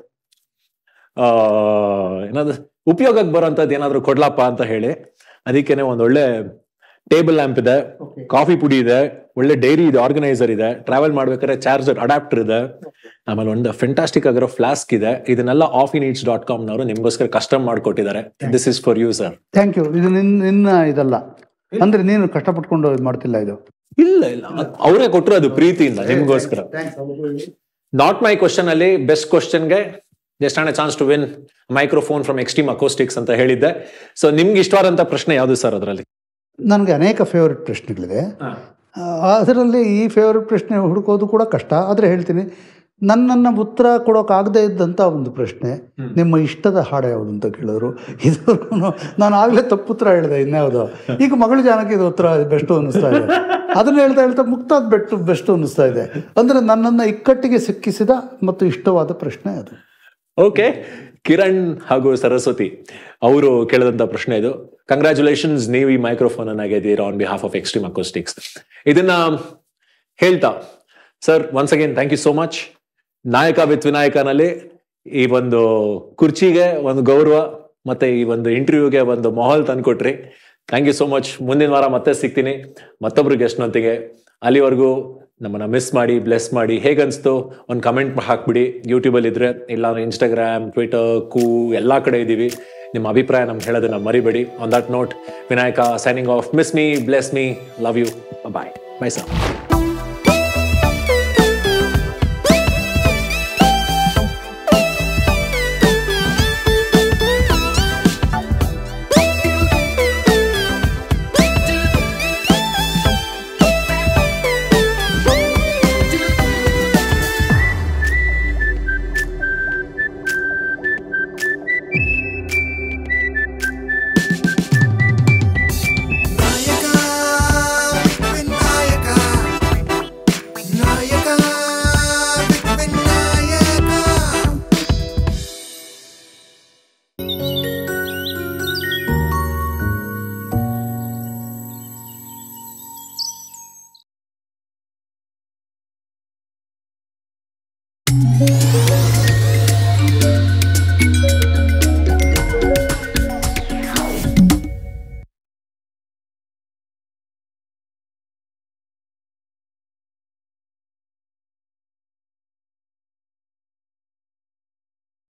[SPEAKER 2] ಆ ಏನಾದ್ರು ಉಪಯೋಗಕ್ಕೆ ಬರೋಂಥದ್ದು ಏನಾದ್ರು ಕೊಡ್ಲಪ್ಪ ಅಂತ ಹೇಳಿ ಅದಕ್ಕೇನೆ ಒಂದ್ ಒಳ್ಳೆ ಟೇಬಲ್ ಲ್ಯಾಂಪ್ ಇದೆ ಕಾಫಿ ಪುಡಿ ಇದೆ ಒಳ್ಳೆ ಡೈರಿ ಇದೆ ಆರ್ಗನೈಸರ್ ಇದೆ ಟ್ರಾವೆಲ್ ಮಾಡ್ಬೇಕಾದ್ರೆ ಚಾರ್ಜರ್ ಅಡಾಪ್ಟರ್ ಇದೆ ಆಮೇಲೆ ಒಂದು ಫೆಂಟಾಸ್ಟಿಕ್ ಆಗಿರೋ ಫ್ಲಾಸ್ಕ್ ಇದೆ ಇದನ್ನೆಲ್ಲ ಆಫ್ ನೀಡ್ಸ್ ಡಾಟ್ ಕಾಮ್ ನವರು ನಿಮ್ಗೋಸ್ಕರ ಕಸ್ಟಮ್ ಮಾಡ್ಕೊಟ್ಟಿದ್ದಾರೆ this is for you sir
[SPEAKER 1] thank you ಇದು ನಿನ್ನ ನಿನ್ನ ಇದಲ್ಲ ಅಂದ್ರೆ ನೀನು ಕಷ್ಟಪಟ್ಕೊಂಡು ಇದು ಮಾಡ್ತಿಲ್ಲ ಇದು
[SPEAKER 2] ಇಲ್ಲ ಇಲ್ಲ ಅವರೇ ಕೊಟ್ಟರು ಅದು ಪ್ರೀತಿಯಿಂದ ನಿಮ್ಗೋಸ್ಕರ ನಾಟ್ ಮೈ ಕ್ವಶನ್ ಅಲ್ಲಿ ಬೆಸ್ಟ್ ಕ್ವಶನ್ಗೆ just on a chance to win microphone from Extreme Acoustics ಅಂತ ಹೇಳಿದ್ದೆ ಸೊ ನಿಮ್ಗೆ ಇಷ್ಟವಾದಂತ ಪ್ರಶ್ನೆ ಯಾವುದು ಸರ್ ಅದರಲ್ಲಿ
[SPEAKER 1] ನನಗೆ ಅನೇಕ ಫೇವ್ರೆಟ್ ಪ್ರಶ್ನೆಗಳಿದೆ ಆ, ಅದರಲ್ಲಿ ಈ ಫೇವ್ರೆಟ್ ಪ್ರಶ್ನೆ ಹುಡುಕೋದು ಕೂಡ ಕಷ್ಟ ಆದರೆ ಹೇಳ್ತೀನಿ ನನ್ನನ್ನು ಉತ್ತರ ಕೊಡೋಕ್ಕಾಗದೇ ಇದ್ದಂಥ ಒಂದು ಪ್ರಶ್ನೆ ನಿಮ್ಮ ಇಷ್ಟದ ಹಾಡು ಯಾವುದು ಅಂತ ಕೇಳಿದ್ರು ಇದು ನಾನು ಆಗಲೇ ತಪ್ಪು ಉತ್ತರ ಹೇಳಿದೆ ಇನ್ಯಾವುದು ಈಗ ಮಗಳ ಜಾನಕ್ಕೆ ಇದು ಉತ್ತರ ಬೆಸ್ಟು ಅನ್ನಿಸ್ತಾ ಇದೆ ಅದನ್ನ ಹೇಳ್ತಾ ಹೇಳ್ತಾ ಮುಕ್ತಾದ ಬೆಟ್ಟು ಬೆಸ್ಟು ಅನ್ನಿಸ್ತಾ ಇದೆ ಅಂದರೆ ನನ್ನನ್ನು ಇಕ್ಕಟ್ಟಿಗೆ ಸಿಕ್ಕಿಸಿದ ಮತ್ತು ಇಷ್ಟವಾದ ಪ್ರಶ್ನೆ ಅದು
[SPEAKER 2] ಓಕೆ ಕಿರಣ್ ಹಾಗೂ ಸರಸ್ವತಿ ಅವರು ಕೇಳಿದಂತ ಪ್ರಶ್ನೆ ಇದು ಕಂಗ್ರ್ಯಾಚುಲೇಷನ್ಸ್ ನೀವು ಈ ಮೈಕ್ರೋಫೋನ್ ಅನ್ನ ಗೆದ್ದೀರಾ on behalf of Extreme Acoustics ಇದನ್ನ ಹೇಳ್ತಾ sir once again thank you so much Nayaka with ವಿನಾಯಕನಲ್ಲಿ ಈ ಒಂದು ಕುರ್ಚಿಗೆ ಒಂದು ಗೌರವ ಮತ್ತೆ ಈ ಒಂದು ಇಂಟರ್ವ್ಯೂಗೆ ಒಂದು ಮಾಹೋಲ್ ತಂದ್ಕೊಟ್ರಿ ಥ್ಯಾಂಕ್ ಯು ಸೋ ಮಚ್ ಮುಂದಿನ ವಾರ ಮತ್ತೆ ಸಿಗ್ತೀನಿ ಮತ್ತೊಬ್ರು ಗೆಸ್ಟ್ನೊಂದಿಗೆ ಅಲ್ಲಿವರೆಗೂ ನಮ್ಮನ್ನ ಮಿಸ್ ಮಾಡಿ ಬ್ಲೆಸ್ ಮಾಡಿ ಹೇಗನ್ಸ್ತು ಒಂದು ಕಮೆಂಟ್ ಹಾಕ್ಬಿಡಿ ಯೂಟ್ಯೂಬಲ್ಲಿ ಇದ್ರೆ ಇಲ್ಲ ಇನ್ಸ್ಟಾಗ್ರಾಮ್ ಟ್ವಿಟರ್ ಕೂ ಎಲ್ಲಾ ಕಡೆ ಇದ್ದೀವಿ ನಿಮ್ಮ ಅಭಿಪ್ರಾಯ ನಮ್ಗೆ ಹೇಳೋದನ್ನ ಮರಿಬೇಡಿ on that note Vinayaka signing off miss me bless me love you bye bye sir
[SPEAKER 3] Nayaka Vinayaka ನಾಯಕ ವಿನಾಯಕ
[SPEAKER 5] thank you